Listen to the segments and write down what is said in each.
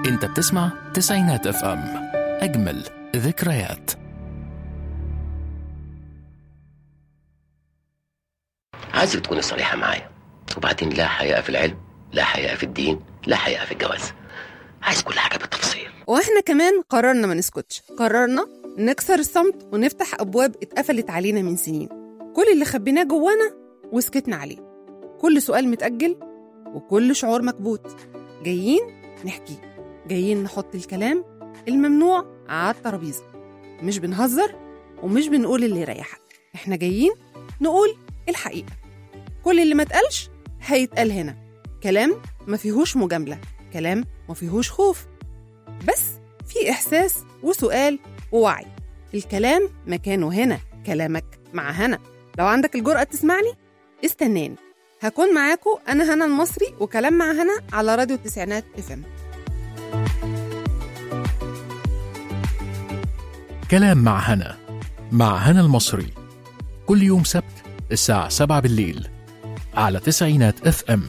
انت بتسمع تسعينات اف ام اجمل ذكريات عايزك تكوني صريحة معايا وبعدين لا حياء في العلم لا حياء في الدين لا حياء في الجواز عايز كل حاجة بالتفصيل واحنا كمان قررنا ما نسكتش قررنا نكسر الصمت ونفتح ابواب اتقفلت علينا من سنين كل اللي خبيناه جوانا وسكتنا عليه كل سؤال متأجل وكل شعور مكبوت جايين نحكي جايين نحط الكلام الممنوع على الترابيزة مش بنهزر ومش بنقول اللي يريحك احنا جايين نقول الحقيقة كل اللي ما اتقالش هيتقال هنا كلام ما فيهوش مجاملة كلام ما فيهوش خوف بس في إحساس وسؤال ووعي الكلام مكانه هنا كلامك مع هنا لو عندك الجرأة تسمعني استناني هكون معاكم أنا هنا المصري وكلام مع هنا على راديو التسعينات اف ام كلام مع هنا مع هنا المصري كل يوم سبت الساعة 7 بالليل على تسعينات اف ام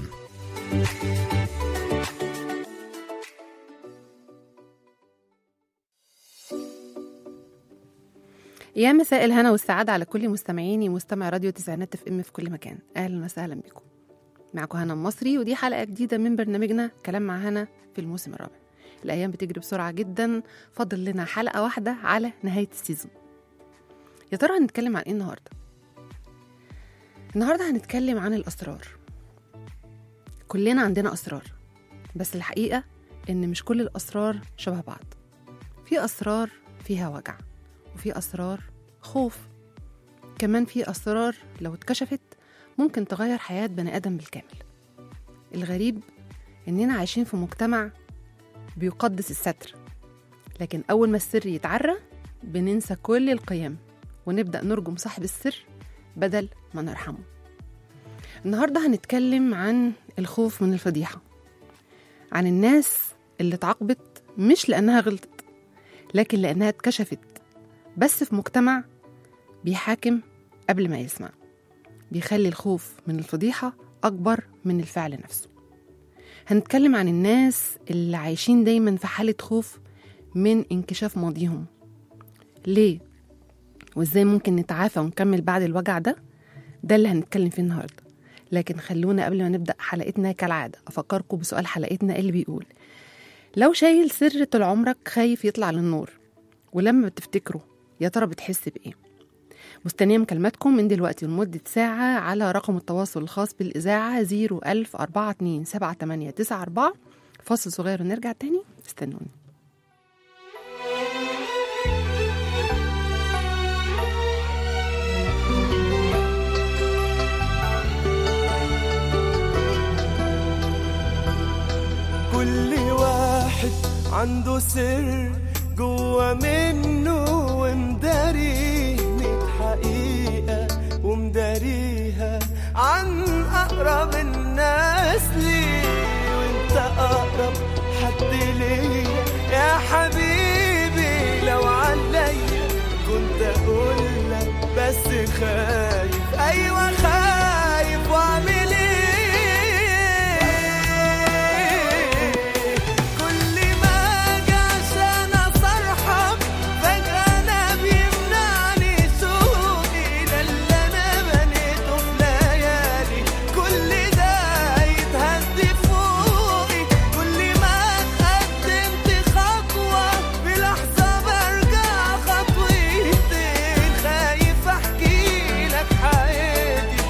يا مساء الهنا والسعادة على كل مستمعيني ومستمع راديو تسعينات اف ام في كل مكان أهلا وسهلا بكم معكم هنا المصري ودي حلقة جديدة من برنامجنا كلام مع هنا في الموسم الرابع الأيام بتجري بسرعة جدا فاضل لنا حلقة واحدة على نهاية السيزون يا ترى هنتكلم عن ايه النهاردة؟ النهاردة هنتكلم عن الأسرار كلنا عندنا أسرار بس الحقيقة إن مش كل الأسرار شبه بعض في أسرار فيها وجع وفي أسرار خوف كمان في أسرار لو اتكشفت ممكن تغير حياة بني آدم بالكامل الغريب إننا عايشين في مجتمع بيقدس الستر لكن أول ما السر يتعرى بننسى كل القيم ونبدأ نرجم صاحب السر بدل ما نرحمه النهاردة هنتكلم عن الخوف من الفضيحة عن الناس اللي اتعاقبت مش لأنها غلطت لكن لأنها اتكشفت بس في مجتمع بيحاكم قبل ما يسمع بيخلي الخوف من الفضيحة أكبر من الفعل نفسه هنتكلم عن الناس اللي عايشين دايما في حالة خوف من انكشاف ماضيهم ليه؟ وازاي ممكن نتعافى ونكمل بعد الوجع ده؟ ده اللي هنتكلم فيه النهارده لكن خلونا قبل ما نبدأ حلقتنا كالعادة أفكركم بسؤال حلقتنا اللي بيقول لو شايل سر طول عمرك خايف يطلع للنور ولما بتفتكره يا ترى بتحس بإيه؟ مستنية مكالماتكم من دلوقتي لمدة ساعة على رقم التواصل الخاص بالإذاعة 01042 فاصل صغير ونرجع تاني استنوني كل واحد عنده سر جوا منه ومداريه ميت حقيقة ومداريها عن أقرب الناس ليه وانت أقرب حد ليا يا حبيبي لو عليا كنت أقولك بس خايف أيوة خايف وأعمل إيه كل ما أجي عشان أصرحك فجأة أنا بيمنعني سوقي ده اللي أنا بنيته في ليالي كل ده يتهدي فوقي كل ما اتقدمت خطوة بلحظة برجع خطوتين خايف أحكي لك حياتي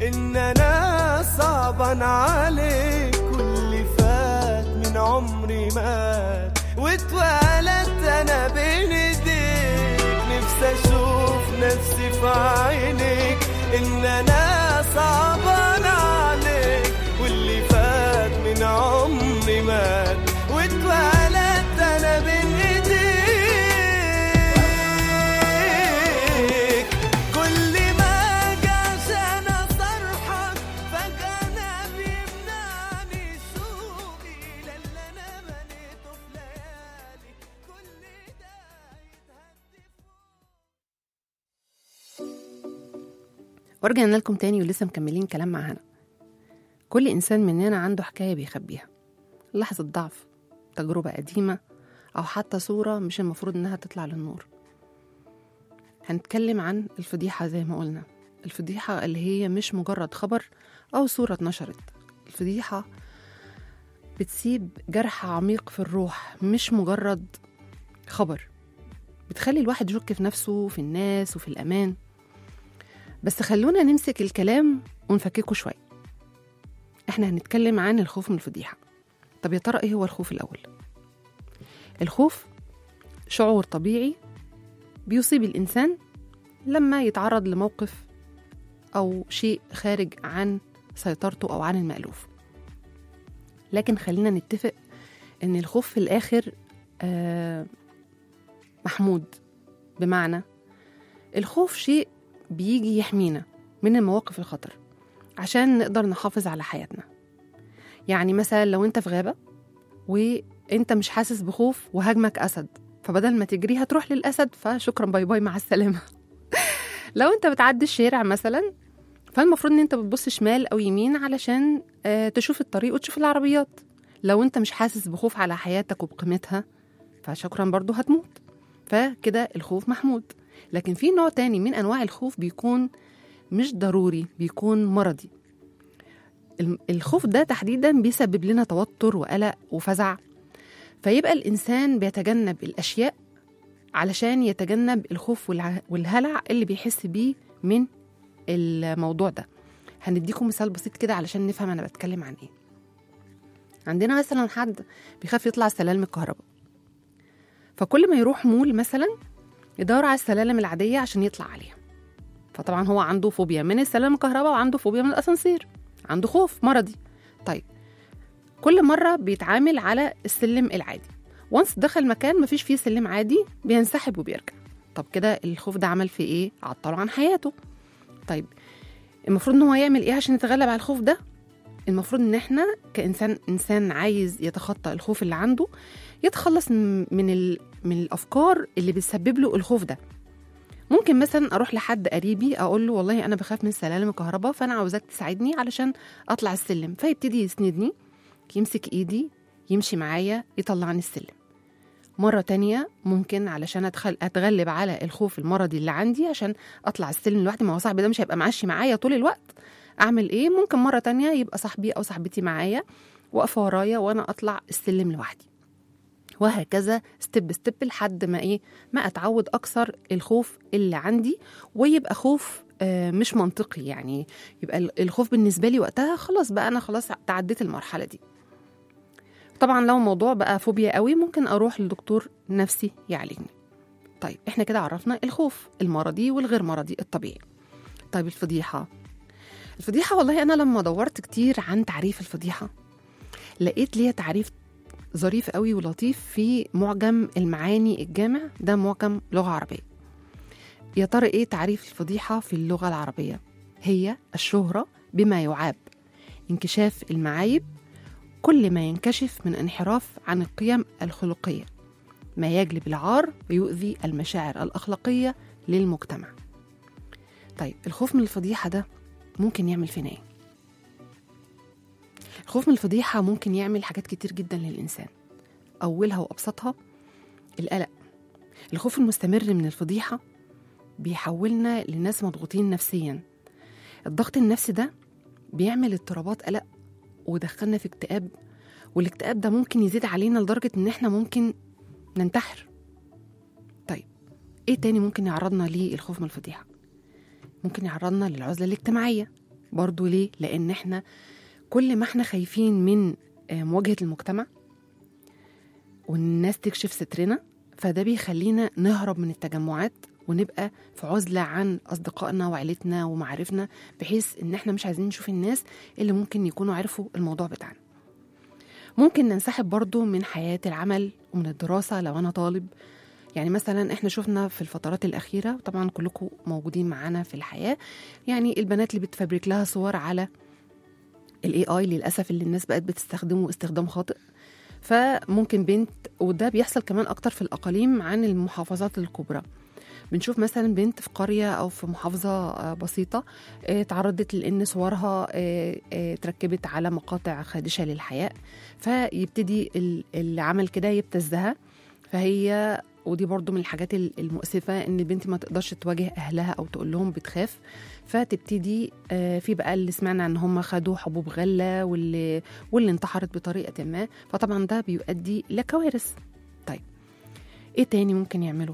ان انا صعبان عليك كل فات من عمري مات واتولدت انا بين ايديك نفسي اشوف نفسي في عينيك ان انا صعبان عليك واللي فات من عمري مات واتولدت انا بين ايديك كل ما اجي عشان اصرحك فجأة انا بيمنعني سوقي للي انا بنيته في ليالي كل ده يتهدي ورجعنا لكم تاني ولسه مكملين كلام مع هنا كل إنسان مننا عنده حكاية بيخبيها لحظة ضعف تجربة قديمة أو حتى صورة مش المفروض إنها تطلع للنور هنتكلم عن الفضيحة زي ما قلنا الفضيحة اللي هي مش مجرد خبر أو صورة اتنشرت الفضيحة بتسيب جرح عميق في الروح مش مجرد خبر بتخلي الواحد يشك في نفسه وفي الناس وفي الأمان بس خلونا نمسك الكلام ونفككه شوية احنا هنتكلم عن الخوف من الفضيحة طب يا ترى ايه هو الخوف الأول؟ الخوف شعور طبيعي بيصيب الإنسان لما يتعرض لموقف أو شيء خارج عن سيطرته أو عن المألوف لكن خلينا نتفق إن الخوف في الآخر آه محمود بمعنى الخوف شيء بيجي يحمينا من المواقف الخطر عشان نقدر نحافظ على حياتنا يعني مثلا لو انت في غابة وانت مش حاسس بخوف وهاجمك أسد فبدل ما تجري هتروح للأسد فشكرا باي باي مع السلامة لو انت بتعدي الشارع مثلا فالمفروض ان انت بتبص شمال او يمين علشان آه، تشوف الطريق وتشوف العربيات لو انت مش حاسس بخوف على حياتك وبقيمتها فشكرا برضو هتموت فكده الخوف محمود لكن في نوع تاني من انواع الخوف بيكون مش ضروري بيكون مرضي الم- الخوف ده تحديدا بيسبب لنا توتر وقلق وفزع فيبقى الانسان بيتجنب الاشياء علشان يتجنب الخوف والع- والهلع اللي بيحس بيه من الموضوع ده هنديكم مثال بسيط كده علشان نفهم انا بتكلم عن ايه عندنا مثلا حد بيخاف يطلع سلالم الكهرباء فكل ما يروح مول مثلا يدور على السلالم العادية عشان يطلع عليها فطبعا هو عنده فوبيا من السلالم الكهرباء وعنده فوبيا من الأسانسير عنده خوف مرضي طيب كل مرة بيتعامل على السلم العادي وانس دخل مكان مفيش فيه سلم عادي بينسحب وبيرجع طب كده الخوف ده عمل فيه ايه عطله عن حياته طيب المفروض ان هو يعمل ايه عشان يتغلب على الخوف ده المفروض ان احنا كانسان انسان عايز يتخطى الخوف اللي عنده يتخلص م- من ال... من الافكار اللي بتسبب له الخوف ده ممكن مثلا اروح لحد قريبي اقول له والله انا بخاف من سلالم الكهرباء فانا عاوزاك تساعدني علشان اطلع السلم فيبتدي يسندني يمسك ايدي يمشي معايا يطلعني السلم مرة تانية ممكن علشان أدخل أتغلب على الخوف المرضي اللي عندي عشان أطلع السلم لوحدي ما هو صاحبي ده مش هيبقى ماشي معايا طول الوقت أعمل إيه؟ ممكن مرة تانية يبقى صاحبي أو صاحبتي معايا واقفة ورايا وأنا أطلع السلم لوحدي وهكذا ستيب ستيب لحد ما ايه ما اتعود اكثر الخوف اللي عندي ويبقى خوف آه، مش منطقي يعني يبقى ال- الخوف بالنسبه لي وقتها خلاص بقى انا خلاص تعديت المرحله دي طبعا لو الموضوع بقى فوبيا قوي ممكن اروح لدكتور نفسي يعالجني طيب احنا كده عرفنا الخوف المرضي والغير مرضي الطبيعي طيب الفضيحه الفضيحه والله انا لما دورت كتير عن تعريف الفضيحه لقيت ليها تعريف ظريف قوي ولطيف في معجم المعاني الجامع ده معجم لغة عربية يا ترى ايه تعريف الفضيحة في اللغة العربية هي الشهرة بما يعاب انكشاف المعايب كل ما ينكشف من انحراف عن القيم الخلقية ما يجلب العار ويؤذي المشاعر الأخلاقية للمجتمع طيب الخوف من الفضيحة ده ممكن يعمل فينا ايه الخوف من الفضيحة ممكن يعمل حاجات كتير جدا للإنسان أولها وأبسطها القلق الخوف المستمر من الفضيحة بيحولنا لناس مضغوطين نفسيا الضغط النفسي ده بيعمل اضطرابات قلق ودخلنا في اكتئاب والاكتئاب ده ممكن يزيد علينا لدرجة إن إحنا ممكن ننتحر طيب إيه تاني ممكن يعرضنا للخوف من الفضيحة؟ ممكن يعرضنا للعزلة الاجتماعية برضو ليه لان احنا كل ما احنا خايفين من آه، مواجهه المجتمع والناس تكشف سترنا فده بيخلينا نهرب من التجمعات ونبقى في عزلة عن أصدقائنا وعيلتنا ومعارفنا بحيث إن إحنا مش عايزين نشوف الناس اللي ممكن يكونوا عرفوا الموضوع بتاعنا ممكن ننسحب برضو من حياة العمل ومن الدراسة لو أنا طالب يعني مثلا احنا شفنا في الفترات الأخيرة طبعا كلكم موجودين معانا في الحياة يعني البنات اللي بتفبرك لها صور على الاي اي للاسف اللي الناس بقت بتستخدمه استخدام خاطئ فممكن بنت وده بيحصل كمان اكتر في الاقاليم عن المحافظات الكبرى بنشوف مثلا بنت في قرية أو في محافظة آه، بسيطة آه، تعرضت لأن صورها آه، آه، اتركبت على مقاطع خادشة للحياء فيبتدي ال- اللي عمل كده يبتزها فهي ودي برضو من الحاجات ال- المؤسفة إن البنت ما تقدرش تواجه أهلها أو تقول لهم بتخاف فتبتدي آه، في بقى اللي سمعنا ان هم خدوا حبوب غله واللي واللي انتحرت بطريقه ما فطبعا ده بيؤدي لكوارث طيب ايه تاني ممكن يعمله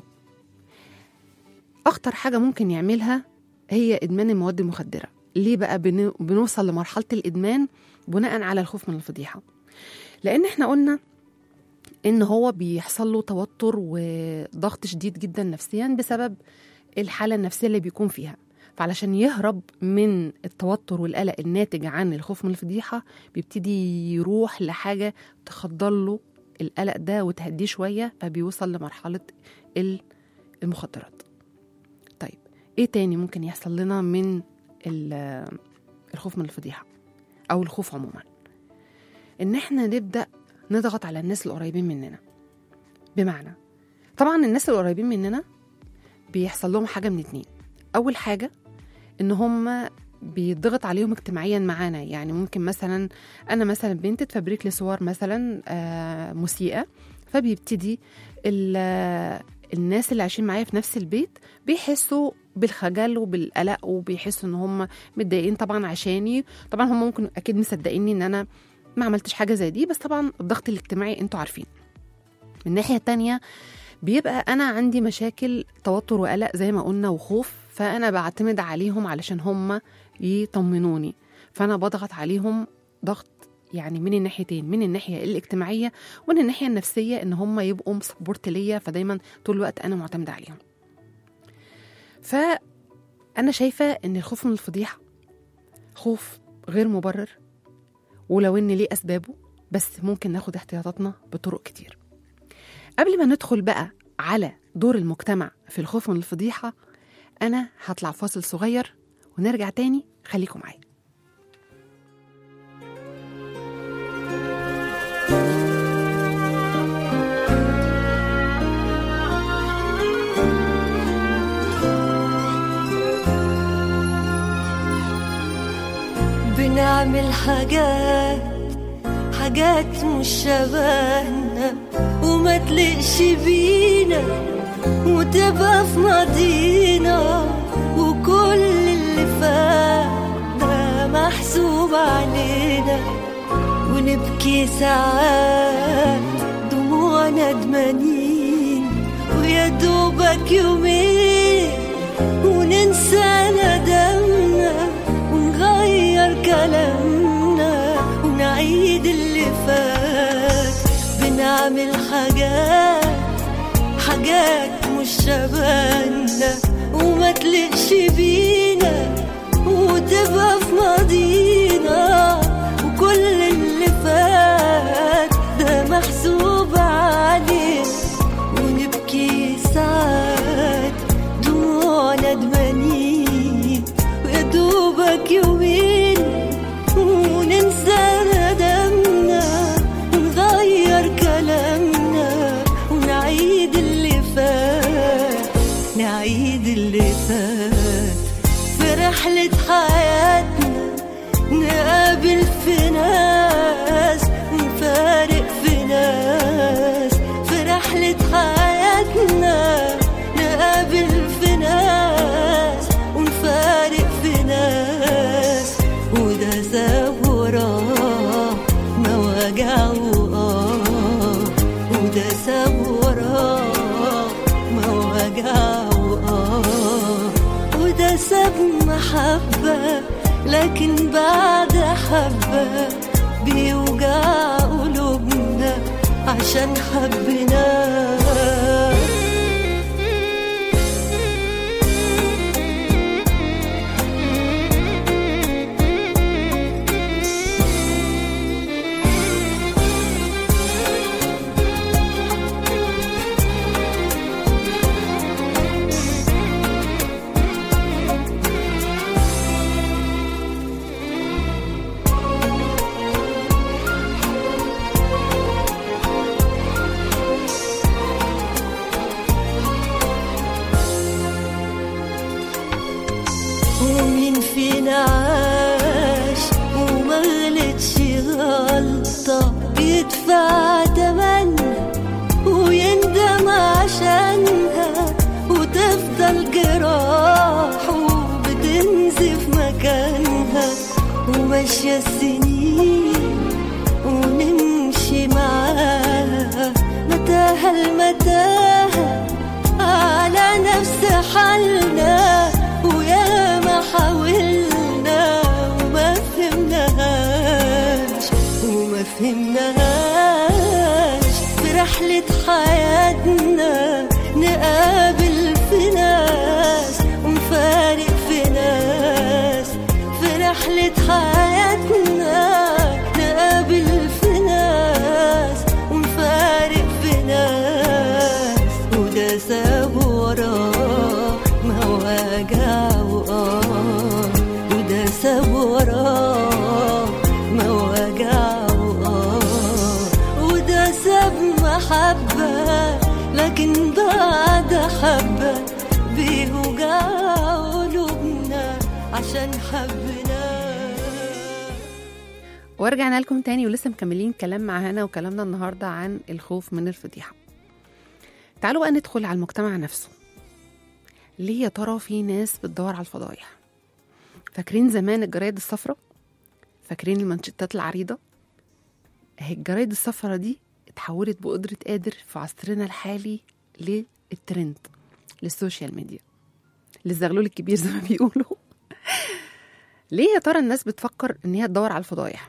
اخطر حاجه ممكن يعملها هي ادمان المواد المخدره ليه بقى بن- بنوصل لمرحله الادمان بناء على الخوف من الفضيحه لان احنا قلنا ان هو بيحصل له توتر وضغط شديد جدا نفسيا بسبب الحاله النفسيه اللي بيكون فيها فعلشان يهرب من التوتر والقلق الناتج عن الخوف من الفضيحه بيبتدي يروح لحاجه تخضر له القلق ده وتهديه شويه فبيوصل لمرحله ال- المخدرات طيب ايه تاني ممكن يحصل لنا من ال- الخوف من الفضيحه او الخوف عموما ان احنا نبدا نضغط على الناس القريبين مننا بمعنى طبعا الناس القريبين مننا بيحصل لهم حاجه من اتنين اول حاجه ان هم بيضغط عليهم اجتماعيا معانا يعني ممكن مثلا انا مثلا بنت تفبرك لي صور مثلا آه، مسيئه فبيبتدي ال- آه، الناس اللي عايشين معايا في نفس البيت بيحسوا بالخجل وبالقلق وبيحسوا ان هم متضايقين طبعا عشاني طبعا هم ممكن اكيد مصدقيني ان انا ما عملتش حاجه زي دي بس طبعا الضغط الاجتماعي انتوا عارفين من الناحيه التانية بيبقى انا عندي مشاكل توتر وقلق زي ما قلنا وخوف فانا بعتمد عليهم علشان هم يطمنوني فانا بضغط عليهم ضغط يعني من الناحيتين من الناحيه الاجتماعيه ومن الناحيه النفسيه ان هم يبقوا سبورت ليا فدايما طول الوقت انا معتمده عليهم فانا شايفه ان الخوف من الفضيحه خوف غير مبرر ولو ان ليه اسبابه بس ممكن ناخد احتياطاتنا بطرق كتير قبل ما ندخل بقى على دور المجتمع في الخوف من الفضيحه انا هطلع فاصل صغير ونرجع تاني خليكم معايا بنعمل حاجات حاجات مش شبهنا وما تلقش بينا وتبقى في ماضينا وكل اللي فات ده محسوب علينا ونبكي ساعات دموع ندمانين ويا دوبك يومين وننسى ندمنا ونغير كلامنا ونعيد اللي فات بنعمل حاجات حاجات مش شبهنا وما تلقش بينا وتبقى في ماضينا وكل اللي فات ده محسوب علينا ونبكي ساعات دموع ندمانين ويا دوبك يومين وننسى ندمنا ونغير كلامنا ونعيد اللي فات نعيد اللي فات في رحلة حياتنا نقابل في ناس ونفارق في ناس في رحلة حياتنا نقابل في ناس ونفارق في ناس وده ساب وراه مواجع وآه وده ساب وراه مواجع وآه وده ساب محبة لكن بعد حبة بيوجع قلوبنا عشان حبيناه ومين فينا عاش وما غلطش غلطة يدفع تمنها ويندم عشانها وتفضل جراحه بتنزف مكانها وماشية السنين ونمشي معاها متاهة المتاهة على نفس حالنا ويا ما حاولنا وما فهمناهاش وما فهمناهاش في رحلة حياتنا نقابل في ناس ونفارق في ناس في رحلة حياتنا نقابل في ناس ونفارق في ناس وده ساب وراه ما وجع وآه وده ساب وراه ما وجع وآه وده ساب محبة لكن بعد حبة بيوجع قلوبنا عشان حبيناه ورجعنا لكم تاني ولسه مكملين كلام مع هنا وكلامنا النهارده عن الخوف من الفضيحه تعالوا بقى ندخل على المجتمع نفسه ليه يا ترى في ناس بتدور على الفضايح فاكرين زمان الجرايد الصفراء فاكرين المانشيتات العريضه اهي الجرايد الصفراء دي اتحولت بقدره قادر في عصرنا الحالي للترند للسوشيال ميديا للزغلول الكبير زي ما بيقولوا ليه يا ترى الناس بتفكر ان هي تدور على الفضايح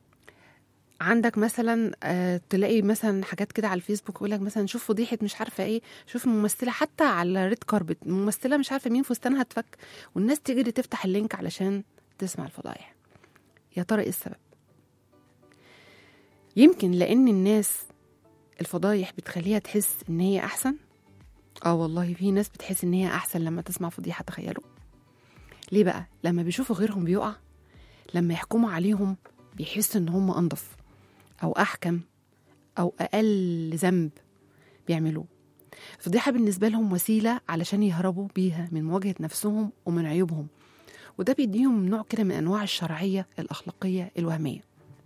عندك مثلا آه، تلاقي مثلا حاجات كده على الفيسبوك يقول لك مثلا شوف فضيحه مش عارفه ايه شوف ممثله حتى على ريد كاربت ممثله مش عارفه مين فستانها اتفك والناس تجري تفتح اللينك علشان تسمع الفضايح يا ترى ايه السبب يمكن لان الناس الفضايح بتخليها تحس ان هي احسن اه والله في ناس بتحس ان هي احسن لما تسمع فضيحه تخيلوا ليه بقى لما بيشوفوا غيرهم بيقع لما يحكموا عليهم بيحسوا ان هم انضف او احكم او اقل ذنب بيعملوه الفضيحه بالنسبه لهم وسيله علشان يهربوا بيها من مواجهه نفسهم ومن عيوبهم وده بيديهم نوع كده من انواع الشرعيه الاخلاقيه الوهميه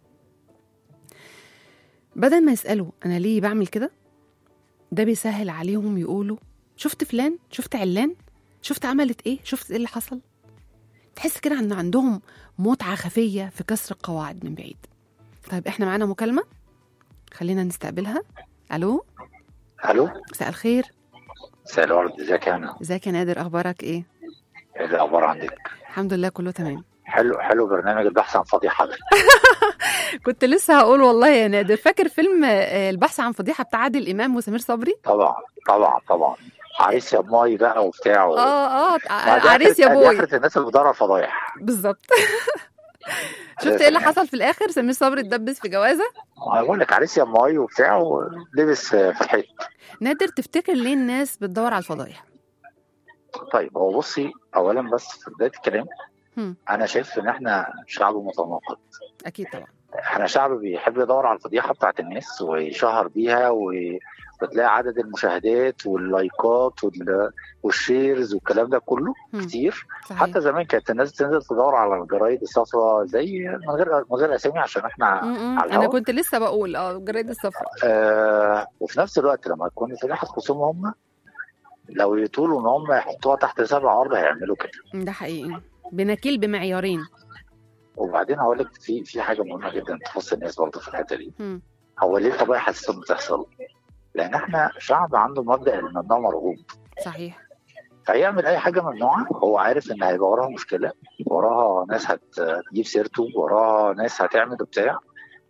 بدل ما يسالوا انا ليه بعمل كده ده بيسهل عليهم يقولوا شفت فلان شفت علان شفت عملت ايه شفت ايه اللي حصل تحس كده ان عندهم متعه خفيه في كسر القواعد من بعيد طيب احنا معانا مكالمه خلينا نستقبلها الو الو مساء الخير مساء الورد ازيك يا هنا ازيك يا نادر اخبارك ايه ايه الاخبار عندك الحمد لله كله تمام حلو حلو برنامج البحث عن فضيحه ده كنت لسه هقول والله يا نادر فاكر فيلم آه، البحث عن فضيحه بتاع عادل امام وسمير صبري طبعا طبعا طبعا عريس يا ماي بقى وبتاع و... اه اه ما دي عريس آخرة- يا دي بوي آخرة الناس اللي بتدور على الفضايح بالظبط شفت ايه اللي حصل في الاخر سمير صبري اتدبس في جوازه انا بقول لك عريس يا ماي وبتاع ولبس في الحيط نادر تفتكر ليه الناس بتدور على الفضايح طيب هو بصي اولا بس في بدايه الكلام هم. انا شايف ان احنا شعب متناقض اكيد طبعا احنا شعب بيحب يدور على الفضيحه بتاعت الناس ويشهر بيها و... وتلاقي عدد المشاهدات واللايكات وال... والشيرز والكلام ده كله هم. كتير صحيح حتى زمان كانت الناس تنزل تدور على الجرايد الصفراء زي من غير من غير اسامي عشان احنا م-م. على انا الهوا. كنت لسه بقول اه الجرايد الصفراء آه وفي نفس الوقت لما تكون فضيحه خصوم هم لو يطولوا ان هم يحطوها تحت سبع ارض هيعملوا كده ده حقيقي بنكيل بمعيارين وبعدين هقول لك في في حاجه مهمه جدا تخص الناس برضه في الحته دي هم. هو ليه الطبيعه حساسه بتحصل؟ لان احنا شعب عنده مبدا الممنوع مرغوب صحيح فيعمل اي حاجه ممنوعه هو عارف ان هيبقى وراها مشكله وراها ناس هت- هتجيب سيرته وراها ناس هتعمل بتاع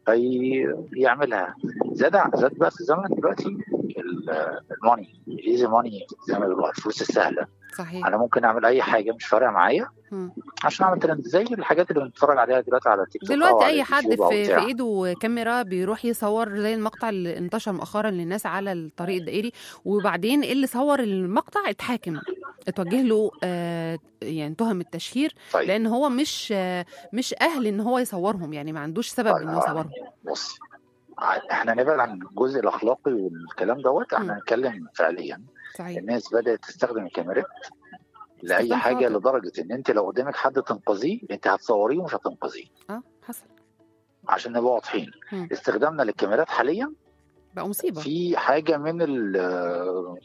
فيعملها زاد ع- زاد بقى في الزمن دلوقتي ال- الماني الايزي ماني زي ما بيقولوا الفلوس السهله صحيح انا ممكن اعمل اي حاجه مش فارقه معايا مم. عشان اعمل ترند زي الحاجات اللي بنتفرج عليها دلوقتي على تيك توك أو دلوقتي على اي حد اليوتيوب أو في, بتاع. في ايده كاميرا بيروح يصور زي المقطع اللي انتشر مؤخرا للناس على الطريق الدائري وبعدين اللي صور المقطع اتحاكم اتوجه له آه يعني تهم التشهير طيب لان هو مش آه مش اهل ان هو يصورهم يعني ما عندوش سبب طيب، انه آه. يصورهم بص ع- احنا نبعد عن الجزء الاخلاقي والكلام دوت مم. احنا هنتكلم فعليا صحيح الناس بدات تستخدم الكاميرات لاي استخدام حاجه خاطئ. لدرجه ان انت لو قدامك حد تنقذيه انت هتصوريه ومش هتنقذيه اه حصل عشان نبقى واضحين مم. استخدامنا للكاميرات حاليا بقى مصيبه في حاجه من ال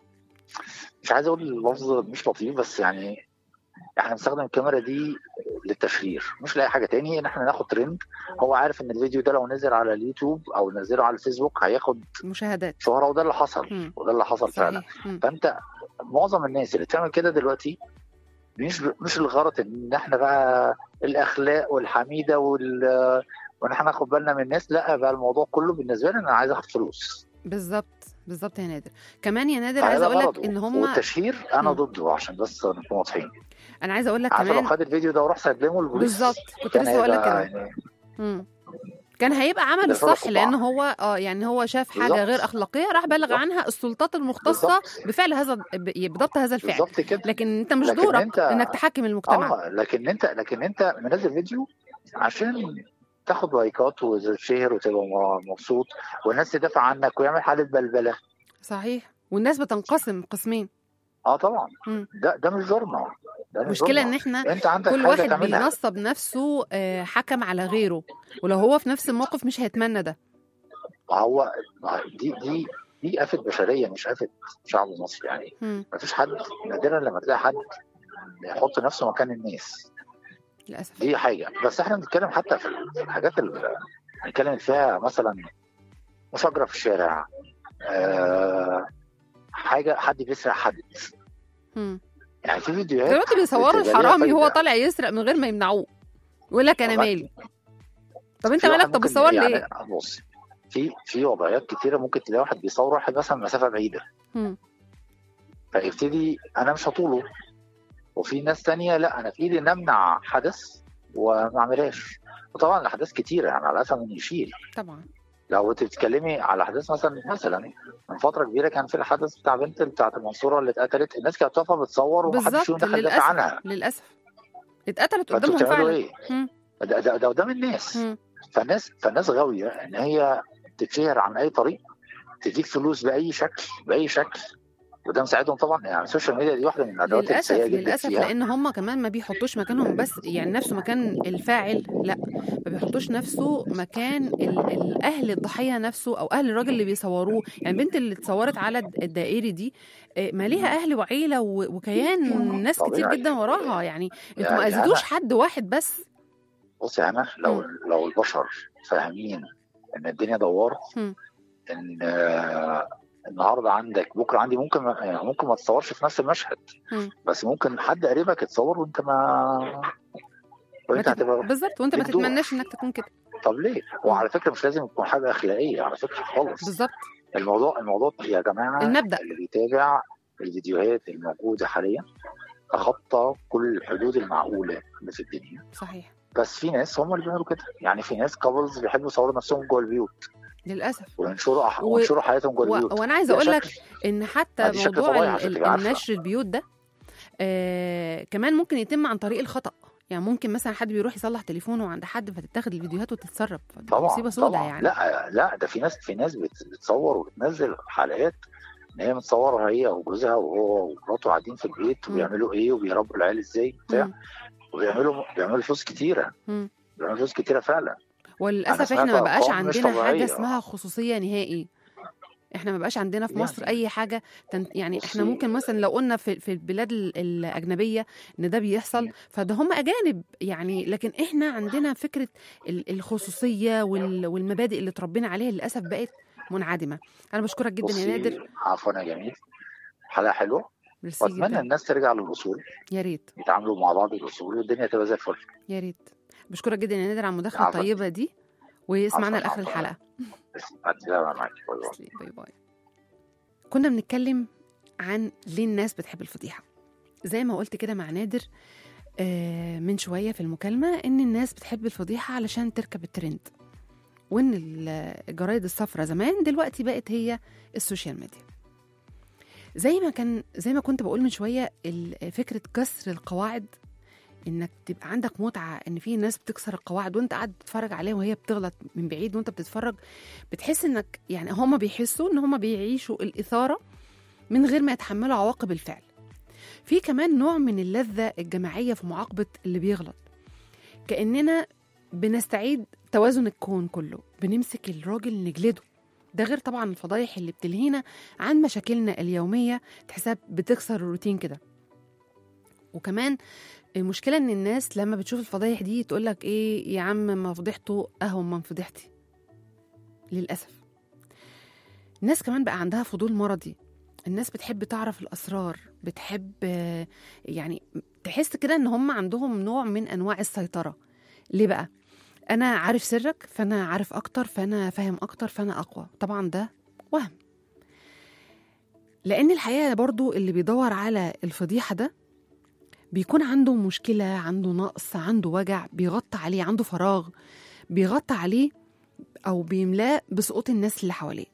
مش عايز اقول اللفظ مش لطيف بس يعني احنا بنستخدم الكاميرا دي للتشهير مش لاي حاجه تاني ان احنا ناخد ترند هو عارف ان الفيديو ده لو نزل على اليوتيوب او نزله على الفيسبوك هياخد مشاهدات شهره وده اللي حصل مم. وده اللي حصل فعلا صحيح مم. فانت معظم الناس اللي بتعمل كده دلوقتي مش مش الغرض ان احنا بقى الاخلاق والحميده وال وان احنا ناخد بالنا من الناس لا بقى الموضوع كله بالنسبه لي انا عايز اخد فلوس بالظبط بالظبط يا نادر كمان يا نادر فهذا عايزه اقول لك غرضه. ان هم والتشهير انا مم. ضده عشان بس نكون واضحين انا عايزه اقول لك عارفه لو كمان خد الفيديو ده وراح سلمه للبوليس بالظبط كنت كان لسه اقول لك هيبقى كده يعني مم. كان هيبقى عمل ده فرق الصح طبعا. لان هو اه يعني هو شاف حاجه بالظبط. غير اخلاقيه راح بلغ بالظبط. عنها السلطات المختصه بالظبط بفعل هذا ب- بضبط هذا الفعل بالظبط كده لكن انت مش لكن دورك انت- انك تحكم المجتمع اه لكن انت لكن انت منزل فيديو عشان تاخد لايكات وتشهر وتبقى م- مبسوط والناس تدافع عنك ويعمل حاله بلبله صحيح والناس بتنقسم قسمين اه طبعا مم. ده ده مش دورنا ده مش المشكله دورنا. ان احنا انت عندك كل حاجه واحد تعملها بينصب نفسه آه، حكم على غيره ولو هو في نفس الموقف مش هيتمنى ده ما هو ما دي دي دي آفة بشرية مش آفة شعب مصر يعني مم. ما فيش حد نادرا لما تلاقي حد يحط نفسه مكان الناس للاسف دي حاجة بس احنا بنتكلم حتى في الحاجات اللي بنتكلم فيها مثلا مشاجرة في الشارع آه حاجة حد بيسرق حد مم. يعني في فيديوهات دلوقتي بيصوروا بتبقى ليها الحرامي وهو فايدة. طالع يسرق من غير ما يمنعوه يقول لك انا والله. مالي طب انت في واحد مالك طب ممكن بتصور يعني ليه؟ بص في في وضعيات كتيرة ممكن تلاقي واحد بيصور واحد مثلا مسافة بعيدة مم. فيبتدي انا مش هطوله وفي ناس تانية لا انا في ايدي ان امنع حدث وما اعملهاش وطبعا الاحداث كتيره يعني على اساس من يشيل طبعا لو انت بتتكلمي على احداث مثلا مثلا من فتره كبيره كان في الحدث بتاع بنت بتاعت المنصوره اللي اتقتلت الناس كانت واقفه بتصور ومحدش بالظبط فيهم دخل دافع للاسف عنها للاسف اتقتلت فانتوا قدامهم بتعملوا فعلا ايه؟ مم. ده ده, ده قدام الناس مم. فالناس فالناس غاويه ان هي تتشهر عن اي طريق تديك فلوس باي شكل باي شكل وده مساعدهم طبعا يعني السوشيال ميديا دي واحده من الادوات للاسف السيئه جدا للاسف فيها لان هم كمان ما بيحطوش مكانهم بس يعني نفسه مكان الفاعل لا ما بيحطوش نفسه مكان ال- الاهل الضحيه نفسه او اهل الراجل اللي بيصوروه يعني البنت اللي اتصورت على الد- الدائري دي آه، ما ليها اهل وعيله و- وكيان ناس كتير طبيعي. جدا وراها يعني انتوا ما يعني اذيتوش أنا- حد واحد بس بص يا انا لو لو البشر فاهمين ان الدنيا دوار مم. ان آه، النهارده عندك بكره عندي ممكن ما يعني ممكن ما تتصورش في نفس المشهد مم. بس ممكن حد قريبك يتصور وانت ما ما وانت تت- هتبقى بالظبط وانت ما ليك دور. تتمناش انك تكون كده طب ليه؟ وعلى فكره مش لازم يكون حاجه اخلاقيه على فكره خالص بالظبط الموضوع الموضوع يا جماعه المبدأ. اللي بيتابع الفيديوهات الموجوده حاليا تخطى كل الحدود المعقوله اللي في الدنيا صحيح بس في ناس هم اللي بيعملوا كده يعني في ناس كابلز بيحبوا يصوروا نفسهم جوه البيوت للاسف وينشروا أح... و- وينشروا حياتهم جوه و... البيوت وانا عايزه ده اقول لك شكل. ان حتى ما دي شكل موضوع فضايح ال- عشان ال- تبقى عارفة. النشر البيوت ده آه كمان ممكن يتم عن طريق الخطا يعني ممكن مثلا حد بيروح يصلح تليفونه عند حد فتتاخد الفيديوهات وتتسرب فدي طبعا مصيبه سودة طبعا يعني لا لا ده في ناس في ناس بت- بتصور وبتنزل حلقات ان هي متصوره هي وجوزها وهو ومراته قاعدين في البيت مم. وبيعملوا ايه وبيربوا العيال ازاي بتاع مم. وبيعملوا بيعملوا فلوس كتيره مم. بيعملوا فلوس كتيره فعلا وللاسف سمعت احنا ما بقاش أرقام مش عندنا حاجه طبيعية. اسمها خصوصيه نهائي احنا ما بقاش عندنا في مصر يعني- اي حاجه تن... يعني احنا بصي- ممكن مثلا لو قلنا في في البلاد ال- الاجنبيه ان ده بيحصل فده هم اجانب يعني لكن احنا عندنا فكره ال- الخصوصيه وال... والمبادئ اللي اتربينا عليها للاسف بقت منعدمه انا بشكرك جدا يا بصي، نادر عفوا يا جميل حلقه حلوه ميرسي واتمنى جدا الناس ترجع للاصول يا ريت يتعاملوا مع بعض الاصول والدنيا تبقى زي الفل يا ريت بشكرك جدا يا نادر على المداخله عفواً. الطيبه دي واسمعنا عفواً، لاخر عفواً. الحلقه بس بعد كده أنا معاك باي باي. تسلم. باي باي كنا بنتكلم عن ليه الناس بتحب الفضيحه زي ما قلت كده مع نادر آه، من شويه في المكالمه ان الناس بتحب الفضيحه علشان تركب الترند وان ال- الجرايد الصفراء زمان دلوقتي بقت هي السوشيال ميديا زي ما كان زي ما كنت بقول من شويه ال- فكره كسر القواعد انك تبقى عندك متعه ان في ناس بتكسر القواعد وانت قاعد بتتفرج عليها وهي بتغلط من بعيد وانت بتتفرج بتحس انك يعني هم بيحسوا ان هم بيعيشوا الاثاره من غير ما يتحملوا عواقب الفعل في كمان نوع من اللذه الجماعيه في معاقبه اللي بيغلط كاننا بنستعيد توازن الكون كله بنمسك الراجل نجلده ده غير طبعا الفضايح اللي بتلهينا عن مشاكلنا اليوميه تحسها بتكسر الروتين كده وكمان المشكله ان الناس لما بتشوف الفضايح دي تقول لك ايه يا عم ما فضحته اهون من فضحتي للاسف الناس كمان بقى عندها فضول مرضي الناس بتحب تعرف الاسرار بتحب آه، يعني تحس كده ان هم عندهم نوع من انواع السيطره ليه بقى انا عارف سرك فانا عارف اكتر فانا فاهم اكتر فانا اقوى طبعا ده وهم لان الحقيقه برضو اللي بيدور على الفضيحه ده بيكون عنده مشكله عنده نقص عنده وجع بيغطي عليه عنده فراغ بيغطي عليه او بيملاه بسقوط الناس اللي حواليه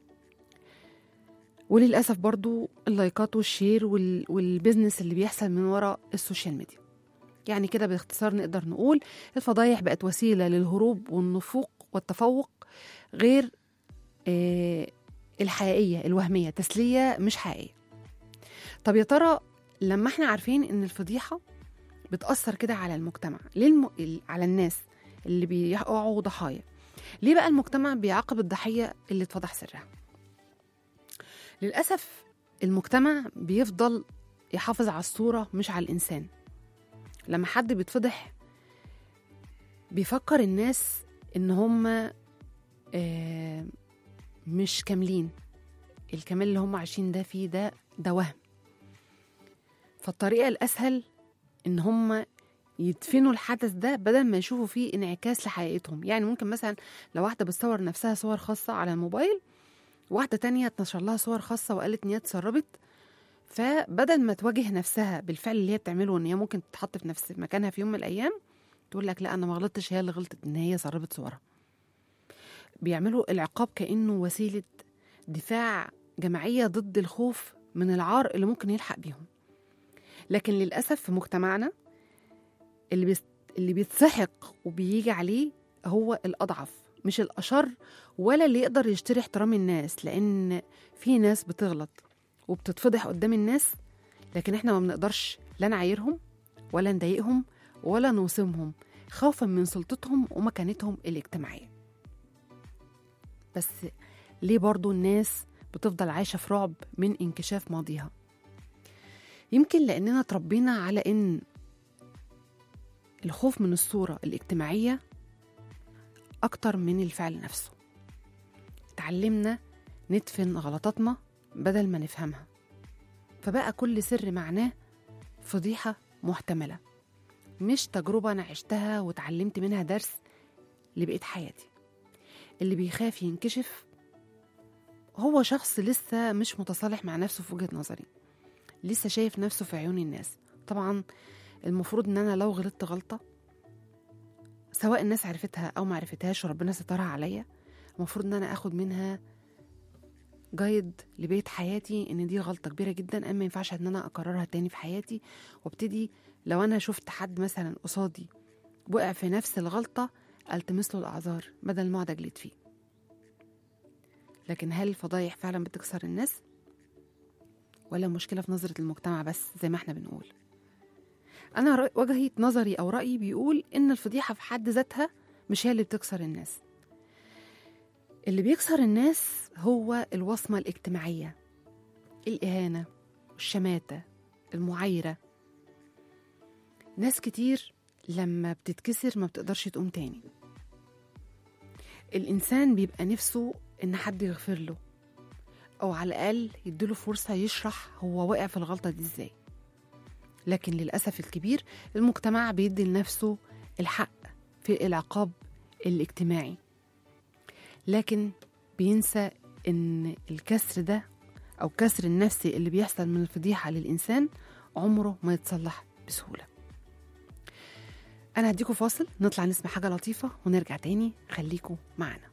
وللاسف برضو اللايكات والشير وال... والبزنس اللي بيحصل من وراء السوشيال ميديا يعني كده باختصار نقدر نقول الفضايح بقت وسيله للهروب والنفوق والتفوق غير آه الحقيقيه الوهميه تسليه مش حقيقيه طب يا ترى لما احنا عارفين ان الفضيحه بتاثر كده على المجتمع ليه الم... ال- على الناس اللي بيقعوا ضحايا ليه بقى المجتمع بيعاقب الضحيه اللي اتفضح سرها للأسف المجتمع بيفضل يحافظ على الصورة مش على الإنسان لما حد بيتفضح بيفكر الناس إن هم آه، مش كاملين الكمال اللي هم عايشين ده فيه ده ده وهم فالطريقة الأسهل إن هم يدفنوا الحدث ده بدل ما يشوفوا فيه انعكاس لحقيقتهم يعني ممكن مثلا لو واحدة بتصور نفسها صور خاصة على الموبايل واحدة تانية اتنشر لها صور خاصة وقالت إن هي اتسربت فبدل ما تواجه نفسها بالفعل اللي هي بتعمله إن هي ممكن تتحط في نفس مكانها في يوم من الأيام تقول لك لا أنا ما غلطتش هي اللي غلطت إن هي سربت صورها بيعملوا العقاب كأنه وسيلة دفاع جماعية ضد الخوف من العار اللي ممكن يلحق بيهم لكن للأسف في مجتمعنا اللي بيست... اللي بيتسحق وبيجي عليه هو الأضعف مش الأشر ولا اللي يقدر يشتري احترام الناس لأن في ناس بتغلط وبتتفضح قدام الناس لكن احنا ما بنقدرش لا نعايرهم ولا نضايقهم ولا نوصمهم خوفا من سلطتهم ومكانتهم الاجتماعية بس ليه برضو الناس بتفضل عايشة في رعب من انكشاف ماضيها يمكن لأننا تربينا على إن الخوف من الصورة الاجتماعية أكتر من الفعل نفسه اتعلمنا ندفن غلطاتنا بدل ما نفهمها فبقى كل سر معناه فضيحة محتملة مش تجربة أنا عشتها وتعلمت منها درس لبقية حياتي اللي بيخاف ينكشف هو شخص لسه مش متصالح مع نفسه في وجهة نظري لسه شايف نفسه في عيون الناس طبعا المفروض ان انا لو غلطت غلطة سواء الناس عرفتها او ما عرفتهاش وربنا سترها عليا المفروض ان انا اخد منها جايد لبيت حياتي ان دي غلطه كبيره جدا اما ما ينفعش ان انا اكررها تاني في حياتي وابتدي لو انا شفت حد مثلا قصادي وقع في نفس الغلطه التمس له الاعذار بدل ما اقعد اجلد فيه لكن هل الفضايح فعلا بتكسر الناس ولا المشكله في نظره المجتمع بس زي ما احنا بنقول انا رأ- وجهه نظري او رايي بيقول ان الفضيحه في حد ذاتها مش هي اللي بتكسر الناس اللي بيكسر الناس هو الوصمة الاجتماعية الإهانة الشماتة المعايرة ناس كتير لما بتتكسر ما بتقدرش تقوم تاني الإنسان بيبقى نفسه إن حد يغفر له أو على الأقل يديله فرصة يشرح هو وقع في الغلطة دي إزاي لكن للأسف الكبير المجتمع بيدي لنفسه الحق في العقاب الاجتماعي لكن بينسى إن الكسر ده أو كسر النفسي اللي بيحصل من الفضيحة للإنسان عمره ما يتصلح بسهولة أنا هديكوا فاصل نطلع نسمع حاجة لطيفة ونرجع تاني خليكوا معانا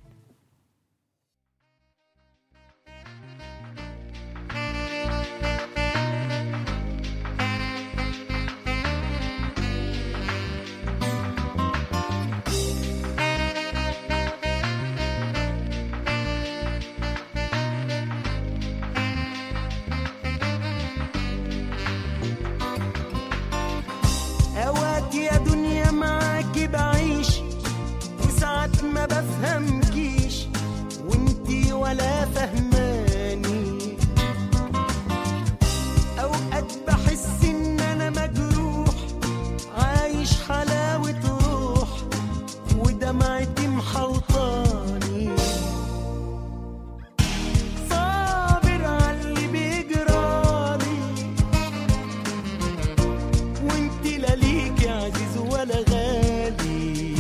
اوقات يا دنيا معاكي بعيش وساعات ما بفهمكيش وانتي ولا فهماني اوقات بحس ان انا مجروح عايش حلاوة روح ودمعتي محوطاني صابر عاللي بيجرالي وانت لا ليك عزيز ولا غالي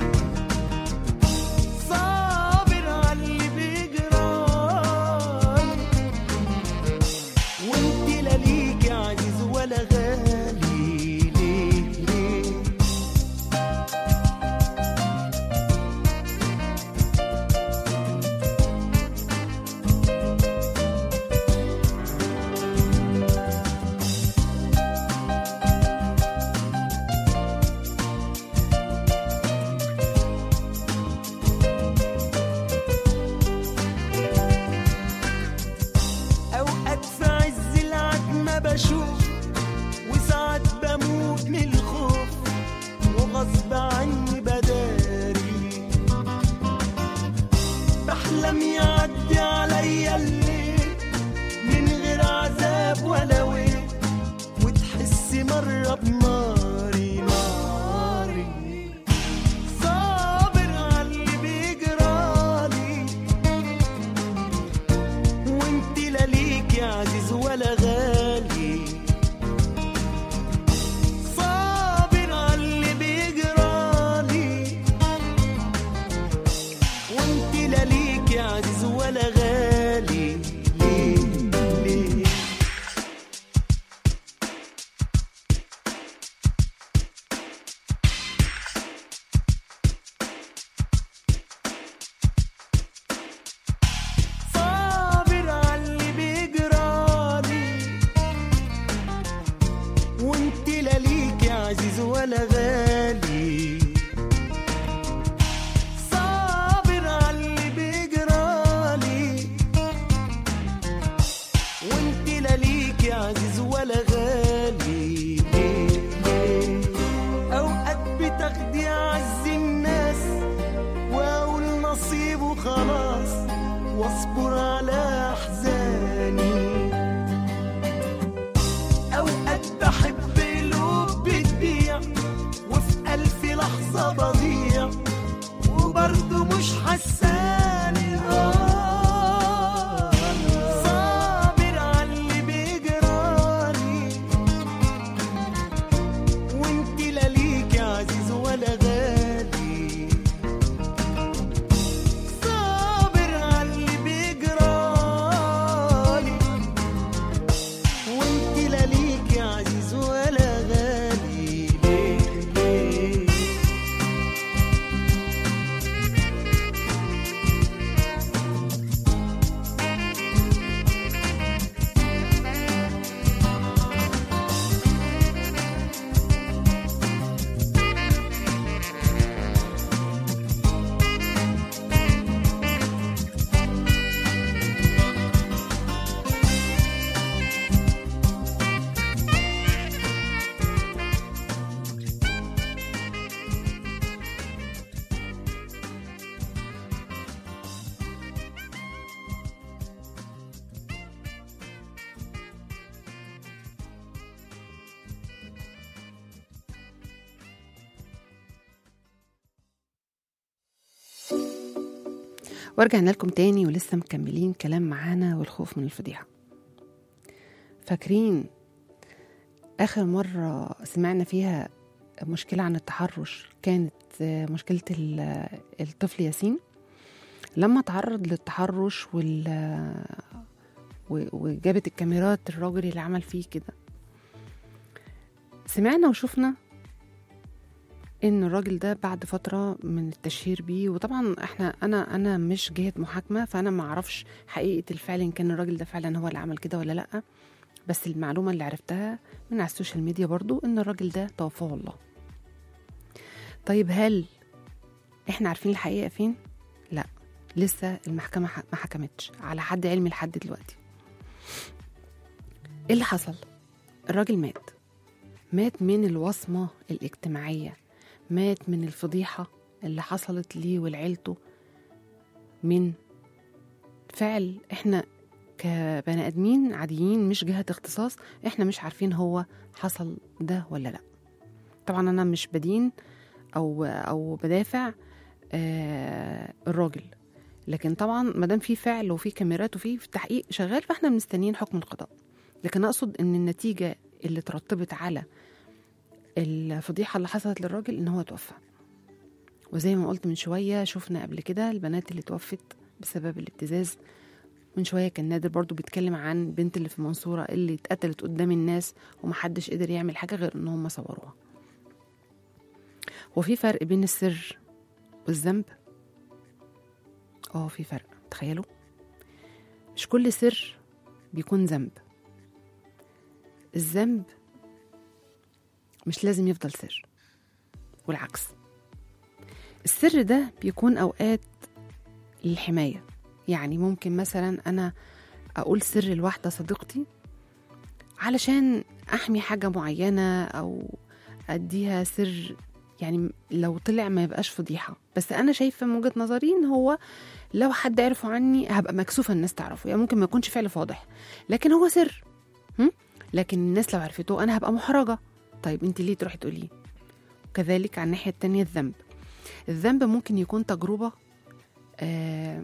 صابر عاللي بيجرالي وانت لا ليك عزيز ولا غالي ليه ليه اوقات في عز العتمة بشوف وساعات بموت من الخوف وغصب عني بداري بحلم يعدي عليا الليل من غير عذاب ولا ويل وتحس مرة بناري ناري صابر عاللي بيجرالي وانت لا ليك يا عزيز ولا غالي صابر عاللي بيجرالي وانت لا ليك يا عزيز ولا غالي ليه ليه صابر عاللي بيجرالي وانت لا ليك يا عزيز ولا غالي صابر عاللي بيجرالي وانت لا ليك يا عزيز ولا غالي ليه ليه اوقات بتاخدي اعز الناس واقول نصيب وخلاص واصبر على احزاني اوقات بحب قلوب بتبيع وفي الف لحظه بضيع وبرضه مش حساني آه صابر عاللي بيجرالي وانت لا ليك يا عزيز ولا غالي صابر عاللي بيجرالي ورجعنا لكم تاني ولسه مكملين كلام معانا والخوف من الفضيحة فاكرين آخر مرة سمعنا فيها مشكلة عن التحرش كانت آه، مشكلة ال- الطفل ياسين لما تعرض للتحرش وال و- وجابت الكاميرات الراجل اللي عمل فيه كده سمعنا وشفنا ان الراجل ده بعد فتره من التشهير بيه وطبعا احنا انا انا مش جهه محاكمه فانا ما اعرفش حقيقه الفعل ان كان الراجل ده فعلا هو اللي عمل كده ولا لا بس المعلومه اللي عرفتها من على السوشيال ميديا برضو ان الراجل ده توفاه الله طيب هل احنا عارفين الحقيقه فين لا لسه المحكمه ح- ما حكمتش على حد علمي لحد دلوقتي ايه اللي حصل الراجل مات مات من الوصمه الاجتماعيه مات من الفضيحه اللي حصلت ليه ولعيلته من فعل احنا كبني ادمين عاديين مش جهه اختصاص احنا مش عارفين هو حصل ده ولا لا طبعا انا مش بدين او او بدافع آه الراجل لكن طبعا ما دام في فعل وفي كاميرات وفي تحقيق شغال فاحنا مستنيين حكم القضاء لكن اقصد ان النتيجه اللي ترتبت على الفضيحه اللي حصلت للراجل ان هو توفى وزي ما قلت من شويه شفنا قبل كده البنات اللي توفت بسبب الابتزاز من شويه كان نادر برضو بيتكلم عن بنت اللي في المنصوره اللي اتقتلت قدام الناس ومحدش قدر يعمل حاجه غير ان هم صوروها وفي فرق بين السر والذنب اه في فرق تخيلوا مش كل سر بيكون ذنب الذنب مش لازم يفضل سر والعكس السر ده بيكون اوقات للحمايه يعني ممكن مثلا انا اقول سر لواحده صديقتي علشان احمي حاجه معينه او اديها سر يعني لو طلع ما يبقاش فضيحه بس انا شايفه من وجهه نظري ان هو لو حد عرفه عني هبقى مكسوفه الناس تعرفه يعني ممكن ما يكونش فعل فاضح لكن هو سر هم؟ لكن الناس لو عرفته انا هبقى محرجه طيب انت ليه تروحي تقوليه كذلك على الناحيه التانية الذنب الذنب ممكن يكون تجربه آه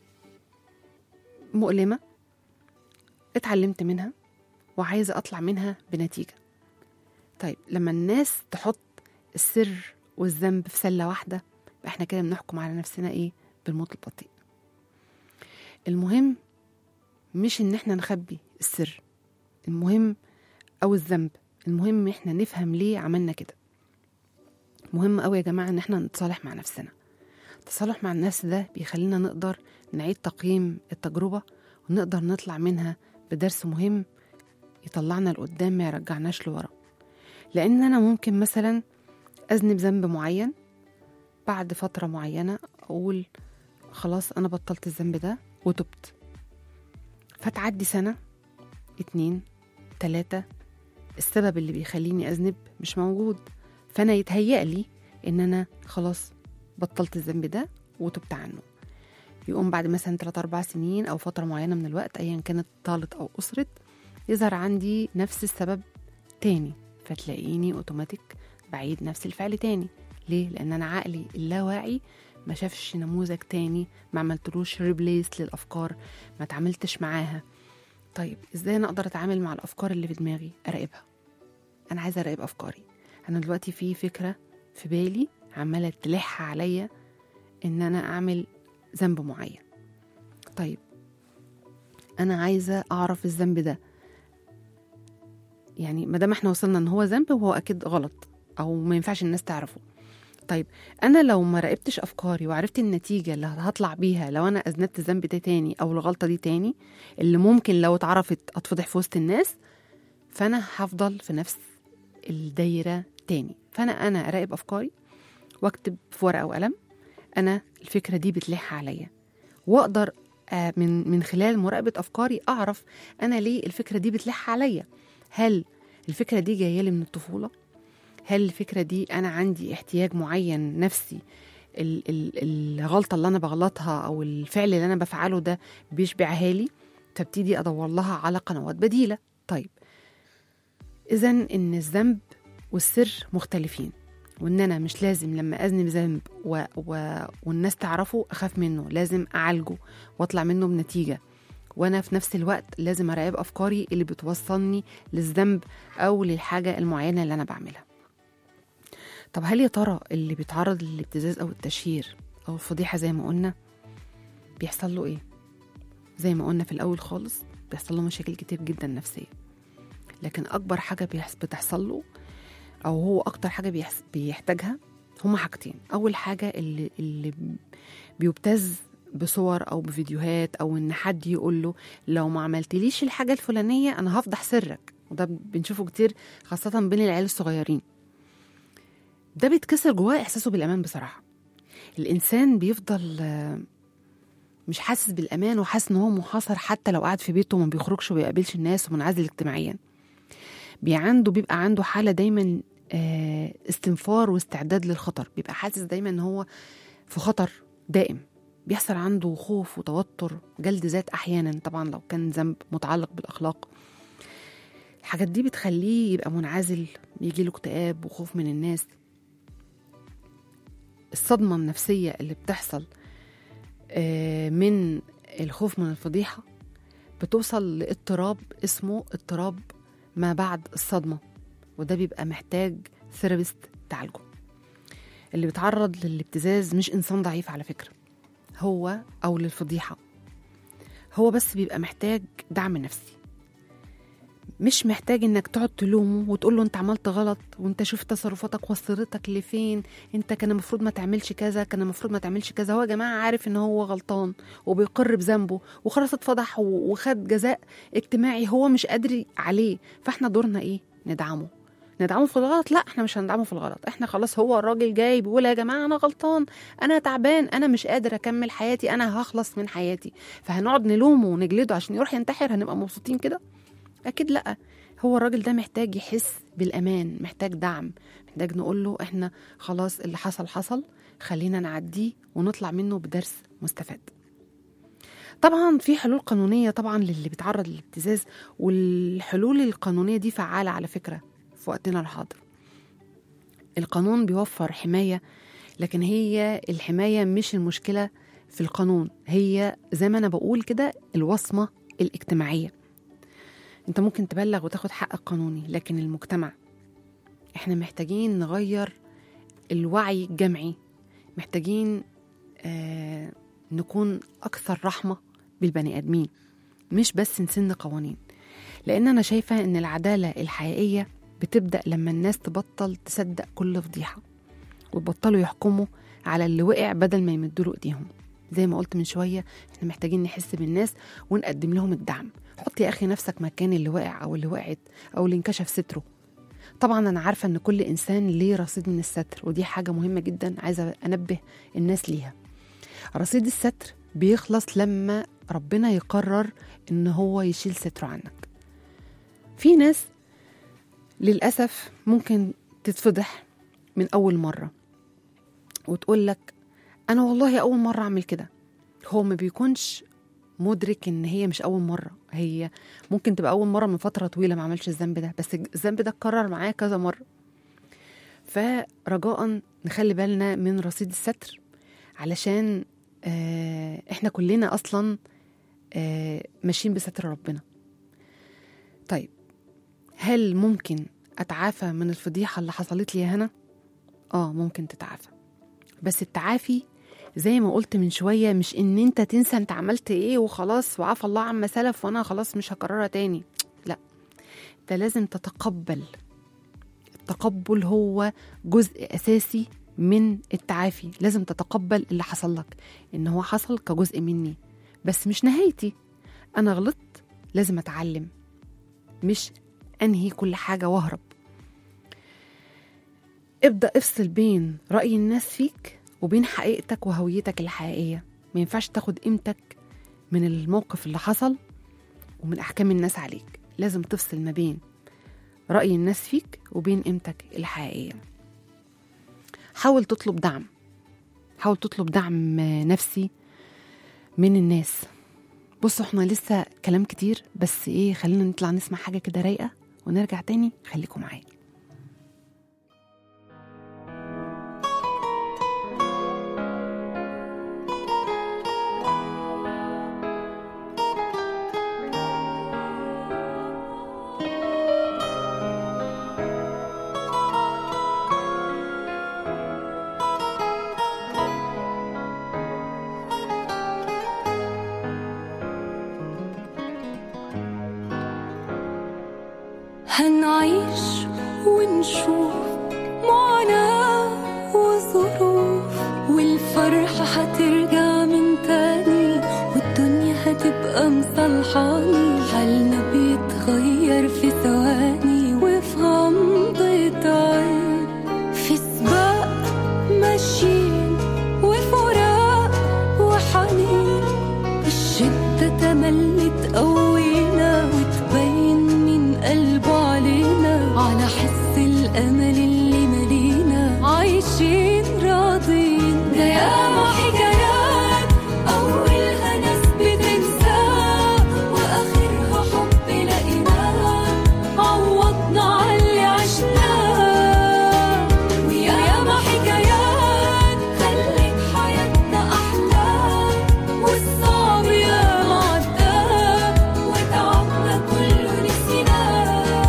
مؤلمه اتعلمت منها وعايزه اطلع منها بنتيجه طيب لما الناس تحط السر والذنب في سله واحده يبقى احنا كده بنحكم على نفسنا ايه بالموت البطيء المهم مش ان احنا نخبي السر المهم او الذنب المهم احنا نفهم ليه عملنا كده مهم قوي يا جماعه ان احنا نتصالح مع نفسنا التصالح مع النفس ده بيخلينا نقدر نعيد تقييم التجربه ونقدر نطلع منها بدرس مهم يطلعنا لقدام ما يرجعناش لورا لان انا ممكن مثلا اذنب ذنب معين بعد فتره معينه اقول خلاص انا بطلت الذنب ده وتبت فتعدي سنه اتنين تلاتة السبب اللي بيخليني أذنب مش موجود فأنا يتهيأ لي إن أنا خلاص بطلت الذنب ده وتبت عنه يقوم بعد مثلا 3 أربع سنين أو فترة معينة من الوقت أيا كانت طالت أو أسرت يظهر عندي نفس السبب تاني فتلاقيني أوتوماتيك بعيد نفس الفعل تاني ليه؟ لأن أنا عقلي اللاواعي ما شافش نموذج تاني ما عملتلوش ريبليس للأفكار ما تعاملتش معاها طيب ازاي انا اقدر اتعامل مع الافكار اللي في دماغي اراقبها انا عايزه اراقب افكاري انا دلوقتي في فكره في بالي عماله تلح عليا ان انا اعمل ذنب معين طيب انا عايزه اعرف الذنب ده يعني ما دام احنا وصلنا ان هو ذنب وهو اكيد غلط او ما ينفعش الناس تعرفه طيب انا لو ما راقبتش افكاري وعرفت النتيجه اللي هطلع بيها لو انا اذنبت الذنب ده تاني او الغلطه دي تاني اللي ممكن لو اتعرفت اتفضح في وسط الناس فانا هفضل في نفس الدايره تاني فانا انا اراقب افكاري واكتب في ورقه وقلم انا الفكره دي بتلح عليا واقدر آه، من من خلال مراقبه افكاري اعرف انا ليه الفكره دي بتلح عليا هل الفكره دي جايه لي من الطفوله هل الفكره دي انا عندي احتياج معين نفسي ال- ال- الغلطه اللي انا بغلطها او الفعل اللي انا بفعله ده بيشبعها لي فابتدي ادور لها على قنوات بديله طيب اذا ان الذنب والسر مختلفين وان انا مش لازم لما اذنب ذنب و... و... والناس تعرفه اخاف منه لازم اعالجه واطلع منه بنتيجه وانا في نفس الوقت لازم اراقب افكاري اللي بتوصلني للذنب او للحاجه المعينه اللي انا بعملها طب هل يا ترى اللي بيتعرض للابتزاز او التشهير او الفضيحه زي ما قلنا بيحصل له ايه زي ما قلنا في الاول خالص بيحصل له مشاكل كتير جدا نفسيه لكن اكبر حاجه بيحس بتحصل له او هو اكتر حاجه بيحس بيحتاجها هما حاجتين اول حاجه اللي اللي بيبتز بصور او بفيديوهات او ان حد يقول له لو ما عملتليش الحاجه الفلانيه انا هفضح سرك وده بنشوفه كتير خاصه بين العيال الصغيرين ده بيتكسر جواه احساسه بالامان بصراحه الانسان بيفضل آه، مش حاسس بالامان وحاسس ان هو محاصر حتى لو قاعد في بيته وما بيخرجش وما بيقابلش الناس ومنعزل اجتماعيا بي عنده بيبقى عنده حاله دايما آه، استنفار واستعداد للخطر بيبقى حاسس دايما ان هو في خطر دائم بيحصل عنده خوف وتوتر جلد ذات احيانا طبعا لو كان ذنب متعلق بالاخلاق الحاجات دي بتخليه يبقى منعزل يجي له اكتئاب وخوف من الناس الصدمه النفسيه اللي بتحصل آه، من الخوف من الفضيحه بتوصل لاضطراب اسمه اضطراب ما بعد الصدمه وده بيبقى محتاج ثيرابيست تعالجه اللي بيتعرض للابتزاز مش انسان ضعيف على فكره هو او للفضيحه هو بس بيبقى محتاج دعم نفسي مش محتاج انك تقعد تلومه وتقول له انت عملت غلط وانت شوف تصرفاتك وصلتك لفين انت كان المفروض ما تعملش كذا كان المفروض ما تعملش كذا هو يا جماعه عارف ان هو غلطان وبيقر بذنبه وخلاص اتفضح و- وخد جزاء اجتماعي هو مش قادر عليه فاحنا دورنا ايه ندعمه ندعمه في الغلط لا احنا مش هندعمه في الغلط احنا خلاص هو الراجل جاي بيقول يا جماعه انا غلطان انا تعبان انا مش قادر اكمل حياتي انا هخلص من حياتي فهنقعد نلومه ونجلده عشان يروح ينتحر هنبقى مبسوطين كده اكيد لا هو الراجل ده محتاج يحس بالامان محتاج دعم محتاج نقول له احنا خلاص اللي حصل حصل خلينا نعديه ونطلع منه بدرس مستفاد طبعا في حلول قانونيه طبعا للي بيتعرض للابتزاز والحلول القانونيه دي فعاله على فكره في وقتنا الحاضر القانون بيوفر حمايه لكن هي الحمايه مش المشكله في القانون هي زي ما انا بقول كده الوصمه الاجتماعيه انت ممكن تبلغ وتاخد حقك قانوني لكن المجتمع احنا محتاجين نغير الوعي الجمعي محتاجين آه نكون اكثر رحمه بالبني ادمين مش بس نسن قوانين لان انا شايفه ان العداله الحقيقيه بتبدا لما الناس تبطل تصدق كل فضيحه ويبطلوا يحكموا على اللي وقع بدل ما يمدوا له ايديهم زي ما قلت من شويه احنا محتاجين نحس بالناس ونقدم لهم الدعم حط يا اخي نفسك مكان اللي واقع او اللي وقعت او اللي انكشف ستره طبعا انا عارفه ان كل انسان ليه رصيد من الستر ودي حاجه مهمه جدا عايزه انبه الناس ليها رصيد الستر بيخلص لما ربنا يقرر ان هو يشيل ستره عنك في ناس للاسف ممكن تتفضح من اول مره وتقول لك انا والله اول مره اعمل كده هو ما بيكونش مدرك ان هي مش اول مره هي ممكن تبقى اول مره من فتره طويله ما عملش الذنب ده بس الذنب ده اتكرر معاه كذا مره فرجاء نخلي بالنا من رصيد الستر علشان آه احنا كلنا اصلا آه ماشيين بستر ربنا طيب هل ممكن اتعافى من الفضيحه اللي حصلت لي يا هنا اه ممكن تتعافى بس التعافي زي ما قلت من شويه مش ان انت تنسى انت عملت ايه وخلاص وعفى الله عما سلف وانا خلاص مش هكررها تاني لا انت لازم تتقبل التقبل هو جزء اساسي من التعافي لازم تتقبل اللي حصل لك ان هو حصل كجزء مني بس مش نهايتي انا غلطت لازم اتعلم مش انهي كل حاجه واهرب ابدا افصل بين راي الناس فيك وبين حقيقتك وهويتك الحقيقيه ما ينفعش تاخد قيمتك من الموقف اللي حصل ومن احكام الناس عليك لازم تفصل ما بين راي الناس فيك وبين قيمتك الحقيقيه حاول تطلب دعم حاول تطلب دعم نفسي من الناس بصوا احنا لسه كلام كتير بس ايه خلينا نطلع نسمع حاجه كده رايقه ونرجع تاني خليكم معايا هنعيش ونشوف معاناة وظروف والفرحة هترجع من تاني والدنيا هتبقى مصلحاني حالنا بيتغير في ثواني وفي غمضة عين في سباق ماشيين وفراق وحنين الشدة تملي تقوينا وتبين من قلبه علينا على حس الأمل اللي ملينا عايشين راضين ده ياما حكايات أولها ناس بتنساه وآخرها حب لقيناه عوضنا على اللي عشناه وياما حكايات خلت حياتنا أحلى والصعب ياما عداه وتعبنا كله نسيناه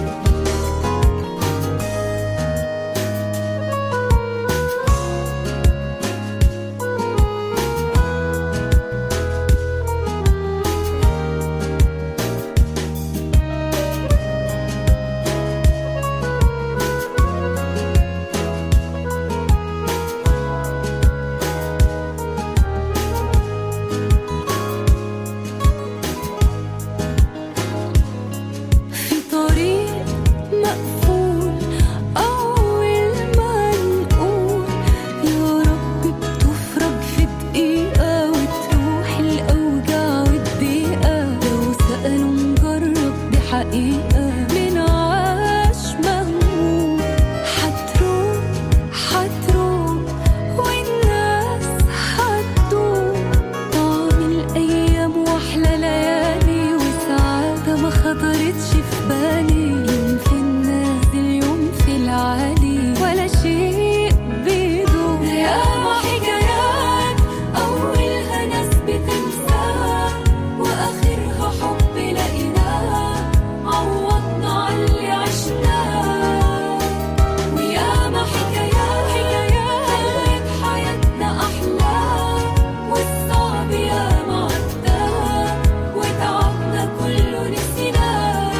في طريق مقفول أول ما نقول يا رب بتفرج في دقيقة وتروح الأوجاع والضيقة لو سألوا نجرب دي حقيقة من عاش مهموم هتروح هتروح والناس هتدوم طعم الأيام وأحلى ليالي وسعادة ما خطرتش في بالي يوم في النازل يوم في العالي ولا شيء بيدوم ياما حكايات أولها ناس بتنساها وآخرها حب لقيناه عوضنا على اللي عشناه وياما حكايات خلت حياتنا أحلى والصعب ياما عداه وتعبنا كله نسيناه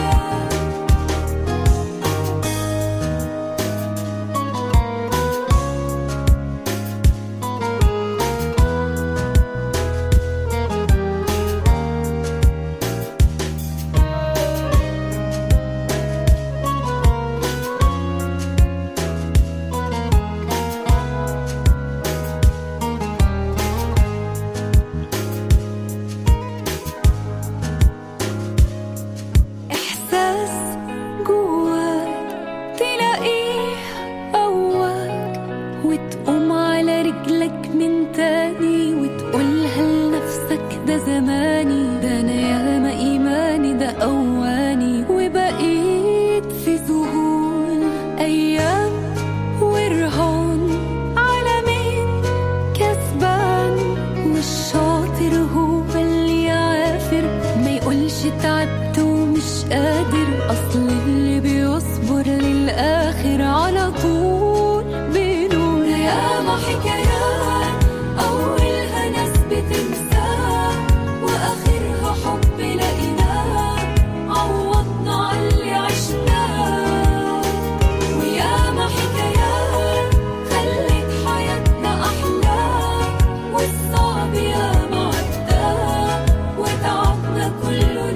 إحساس جواك تلاقيه قواك وتقوم على رجلك من تاني وتقولها لنفسك ده زماني ده أنا ياما إيماني ده أواني وبقيت في ذهول أيام ورهان على مين كسبان والشاطر هو اللي يعافر ما يقولش تعبت ومش قادر اصل اللي بيصبر للاخر على طول بينور ياما حكايات اولها ناس بتنساها واخرها حب لقيناه عوضنا على اللي عشناه وياما حكايات خلت حياتنا أحلى والصعب ياما عداه وتعبنا كله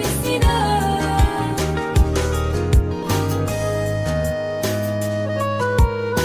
نسيناه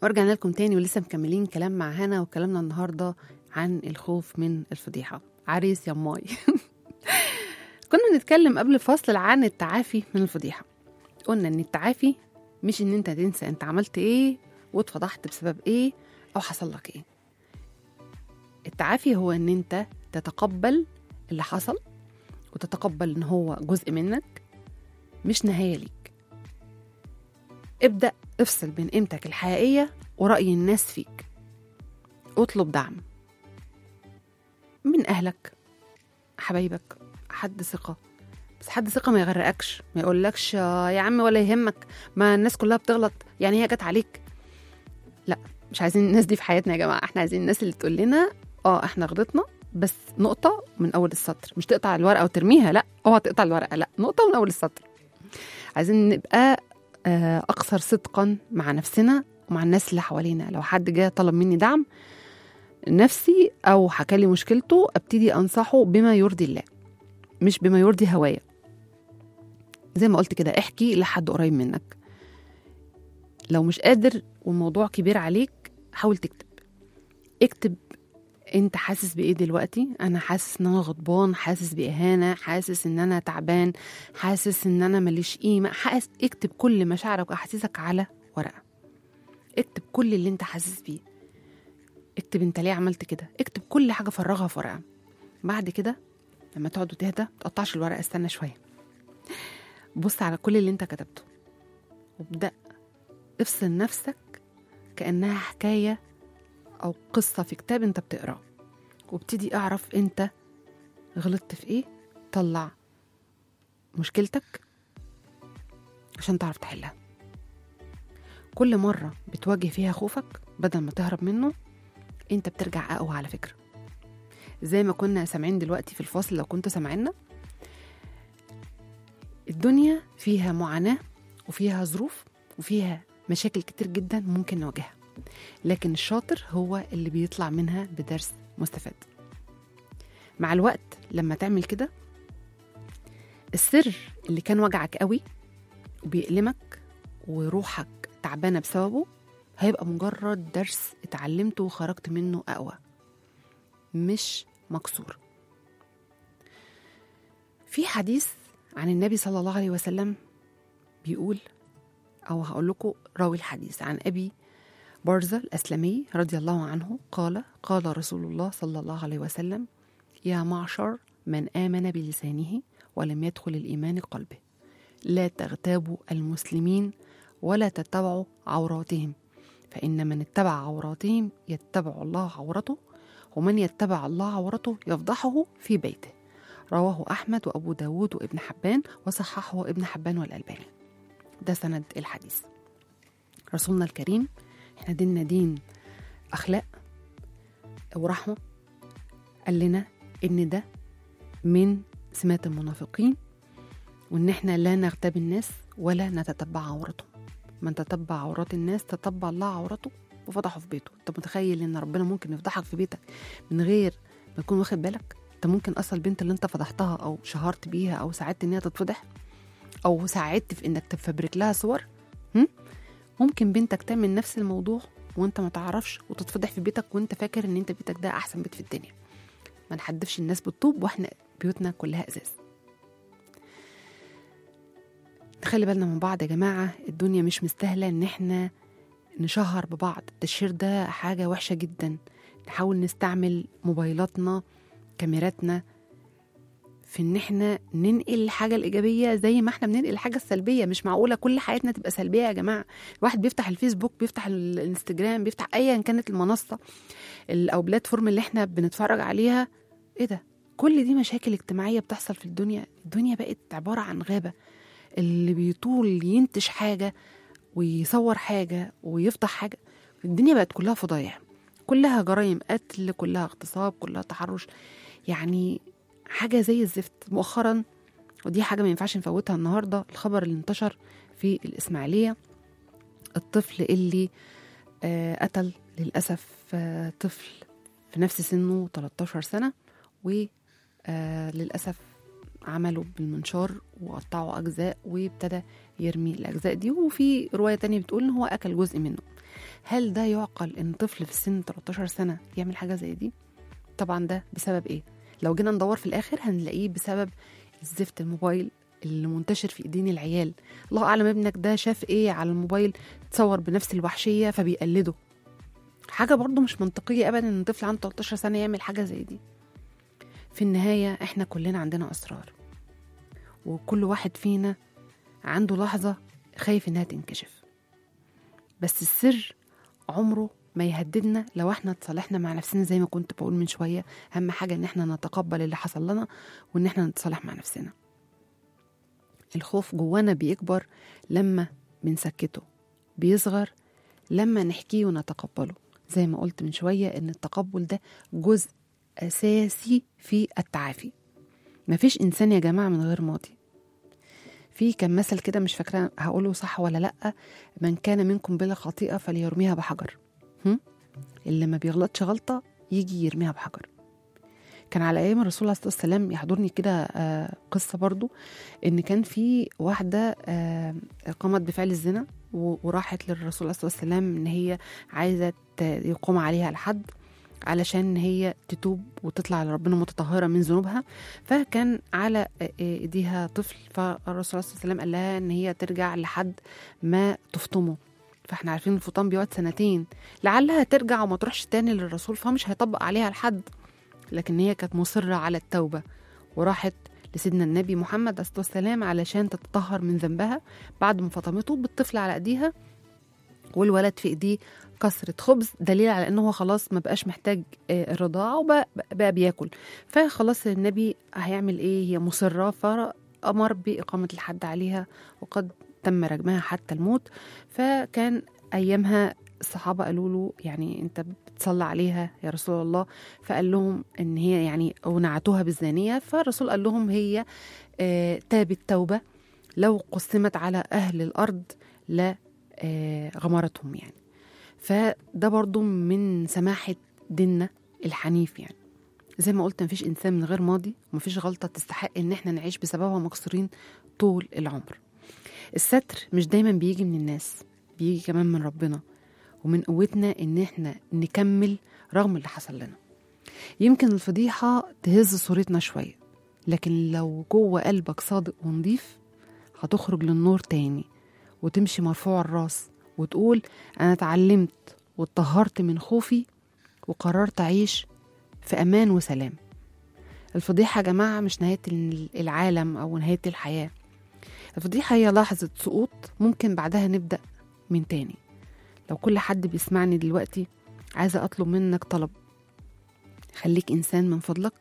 ورجعنا لكم تاني ولسه مكملين كلام مع هنا وكلامنا النهارده عن الخوف من الفضيحه عريس يا ماي كنا نتكلم قبل الفصل عن التعافي من الفضيحه قلنا ان التعافي مش ان انت تنسى انت عملت ايه واتفضحت بسبب ايه او حصل لك ايه التعافي هو ان انت تتقبل اللي حصل وتتقبل ان هو جزء منك مش نهايه ليك ابدا افصل بين قيمتك الحقيقيه وراي الناس فيك اطلب دعم من اهلك حبايبك حد ثقه بس حد ثقه ما يغرقكش ما يقولكش آه يا عم ولا يهمك ما الناس كلها بتغلط يعني هي جت عليك لا مش عايزين الناس دي في حياتنا يا جماعه احنا عايزين الناس اللي تقول لنا اه احنا غلطنا بس نقطه من اول السطر مش تقطع الورقه وترميها لا اوعى تقطع الورقه لا نقطه من اول السطر عايزين نبقى آه، اكثر صدقا مع نفسنا ومع الناس اللي حوالينا لو حد جه طلب مني دعم نفسي او حكى لي مشكلته ابتدي انصحه بما يرضي الله مش بما يرضي هوايا زي ما قلت كده احكي لحد قريب منك لو مش قادر والموضوع كبير عليك حاول تكتب اكتب انت حاسس بايه دلوقتي انا حاسس ان انا غضبان حاسس باهانه حاسس ان انا تعبان حاسس ان انا ماليش قيمه حاسس اكتب كل مشاعرك واحاسيسك على ورقه اكتب كل اللي انت حاسس بيه اكتب انت ليه عملت كده اكتب كل حاجه فرغها في ورقه بعد كده لما تقعد وتهدى ما تقطعش الورقه استنى شويه بص على كل اللي انت كتبته وابدا افصل نفسك كانها حكايه او قصه في كتاب انت بتقراه وابتدي اعرف انت غلطت في ايه طلع مشكلتك عشان تعرف تحلها كل مرة بتواجه فيها خوفك بدل ما تهرب منه انت بترجع اقوى على فكرة زي ما كنا سامعين دلوقتي في الفاصل لو كنتوا سامعيننا الدنيا فيها معاناة وفيها ظروف وفيها مشاكل كتير جدا ممكن نواجهها لكن الشاطر هو اللي بيطلع منها بدرس مستفاد مع الوقت لما تعمل كده السر اللي كان وجعك قوي وبيألمك وروحك تعبانة بسببه هيبقى مجرد درس اتعلمته وخرجت منه أقوى مش مكسور في حديث عن النبي صلى الله عليه وسلم بيقول أو هقول لكم راوي الحديث عن أبي برزة الأسلمي رضي الله عنه قال قال رسول الله صلى الله عليه وسلم يا معشر من آمن بلسانه ولم يدخل الإيمان قلبه لا تغتابوا المسلمين ولا تتبعوا عوراتهم فإن من اتبع عوراتهم يتبع الله عورته ومن يتبع الله عورته يفضحه في بيته رواه أحمد وأبو داود وابن حبان وصححه ابن حبان والألباني ده سند الحديث رسولنا الكريم احنا ديننا دين أخلاق ورحمة قال لنا إن ده من سمات المنافقين وإن احنا لا نغتاب الناس ولا نتتبع عورتهم من تتبع عورات الناس تتبع الله عورته وفضحه في بيته انت متخيل ان ربنا ممكن يفضحك في بيتك من غير ما تكون واخد بالك انت ممكن اصلا البنت اللي انت فضحتها او شهرت بيها او ساعدت ان هي تتفضح او ساعدت في انك تفبرك لها صور هم؟ ممكن بنتك تعمل نفس الموضوع وانت ما تعرفش وتتفضح في بيتك وانت فاكر ان انت بيتك ده احسن بيت في الدنيا ما نحدفش الناس بالطوب واحنا بيوتنا كلها ازاز نخلي بالنا من بعض يا جماعة الدنيا مش مستاهلة ان احنا نشهر ببعض التشهير ده حاجة وحشة جدا نحاول نستعمل موبايلاتنا كاميراتنا في ان احنا ننقل الحاجة الإيجابية زي ما احنا بننقل الحاجة السلبية مش معقولة كل حياتنا تبقى سلبية يا جماعة الواحد بيفتح الفيسبوك بيفتح ال- الانستجرام بيفتح ايا كانت المنصة ال- او بلاتفورم اللي احنا بنتفرج عليها ايه ده كل دي مشاكل اجتماعية بتحصل في الدنيا الدنيا بقت عبارة عن غابة اللي بيطول ينتج حاجة ويصور حاجة ويفضح حاجة الدنيا بقت كلها فضايح كلها جرائم قتل كلها اغتصاب كلها تحرش يعني حاجة زي الزفت مؤخرا ودي حاجة ما ينفعش نفوتها النهاردة الخبر اللي انتشر في الإسماعيلية الطفل اللي آه قتل للأسف آه طفل في نفس سنه 13 سنة وللأسف عملوا بالمنشار وقطعوا أجزاء وابتدى يرمي الأجزاء دي وفي رواية تانية بتقول إن هو أكل جزء منه هل ده يعقل ان طفل في سن 13 سنه يعمل حاجه زي دي طبعا ده بسبب ايه لو جينا ندور في الاخر هنلاقيه بسبب الزفت الموبايل اللي منتشر في ايدين العيال الله اعلم ابنك ده شاف ايه على الموبايل تصور بنفس الوحشيه فبيقلده حاجه برضو مش منطقيه ابدا ان طفل عنده 13 سنه يعمل حاجه زي دي في النهايه احنا كلنا عندنا اسرار وكل واحد فينا عنده لحظه خايف انها تنكشف بس السر عمره ما يهددنا لو احنا اتصالحنا مع نفسنا زي ما كنت بقول من شويه اهم حاجه ان احنا نتقبل اللي حصل لنا وان احنا نتصالح مع نفسنا الخوف جوانا بيكبر لما بنسكته بيصغر لما نحكيه ونتقبله زي ما قلت من شويه ان التقبل ده جزء اساسي في التعافي مفيش انسان يا جماعه من غير ماضي في كان مثل كده مش فاكره هقوله صح ولا لا من كان منكم بلا خطيئه فليرميها بحجر هم؟ اللي ما بيغلطش غلطه يجي يرميها بحجر كان على ايام الرسول عليه الصلاه والسلام يحضرني كده آه، قصه برضو ان كان في واحده آه، قامت بفعل الزنا و- وراحت للرسول عليه الصلاه والسلام ان هي عايزه ت- يقوم عليها الحد علشان إن هي تتوب وتطلع لربنا متطهره من ذنوبها فكان على آه، ايديها طفل فالرسول صلى الله عليه وسلم قال لها ان هي ترجع لحد ما تفطمه فاحنا عارفين الفطام بيقعد سنتين لعلها ترجع وما تروحش تاني للرسول فمش هيطبق عليها الحد لكن هي كانت مصرة على التوبة وراحت لسيدنا النبي محمد عليه الصلاة والسلام علشان تتطهر من ذنبها بعد ما فطمته بالطفل على ايديها والولد في ايديه كسرة خبز دليل على انه هو خلاص ما بقاش محتاج آه، الرضاعة وبقى بقى بياكل فخلاص النبي هيعمل ايه هي مصرة فأمر بإقامة الحد عليها وقد تم رجمها حتى الموت فكان أيامها الصحابة قالوا له يعني أنت بتصلى عليها يا رسول الله فقال لهم إن هي يعني ونعتوها بالزانية فالرسول قال لهم هي آه، تابت توبة لو قسمت على أهل الأرض لا آه، غمرتهم يعني فده برضو من سماحة ديننا الحنيف يعني زي ما قلت مفيش إنسان من غير ماضي ومفيش غلطة تستحق إن احنا نعيش بسببها مكسورين طول العمر الستر مش دايما بيجي من الناس بيجي كمان من ربنا ومن قوتنا إن احنا نكمل رغم اللي حصل لنا يمكن الفضيحة تهز صورتنا شوية لكن لو جوه قلبك صادق ونضيف هتخرج للنور تاني وتمشي مرفوع الراس وتقول أنا اتعلمت واتطهرت من خوفي وقررت أعيش في أمان وسلام الفضيحة يا جماعة مش نهاية العالم أو نهاية الحياة الفضيحة هي لحظة سقوط ممكن بعدها نبدأ من تاني لو كل حد بيسمعني دلوقتي عايزة أطلب منك طلب خليك إنسان من فضلك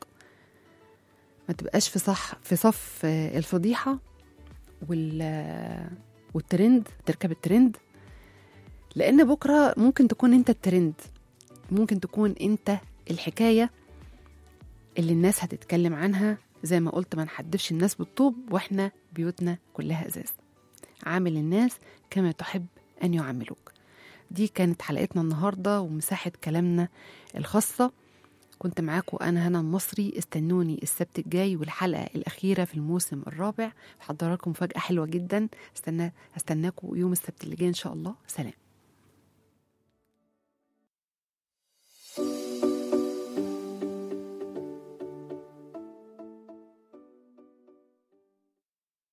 ما تبقاش في صح في صف آه، الفضيحة وال آه، والترند تركب الترند لأن بكرة ممكن تكون أنت الترند ممكن تكون أنت الحكاية اللي الناس هتتكلم عنها زي ما قلت ما نحدفش الناس بالطوب واحنا بيوتنا كلها ازاز عامل الناس كما تحب ان يعاملوك دي كانت حلقتنا النهارده ومساحه كلامنا الخاصه كنت معاكم انا هنا المصري استنوني السبت الجاي والحلقه الاخيره في الموسم الرابع محضره لكم مفاجاه حلوه جدا استنى استناكم يوم السبت اللي جاي ان شاء الله سلام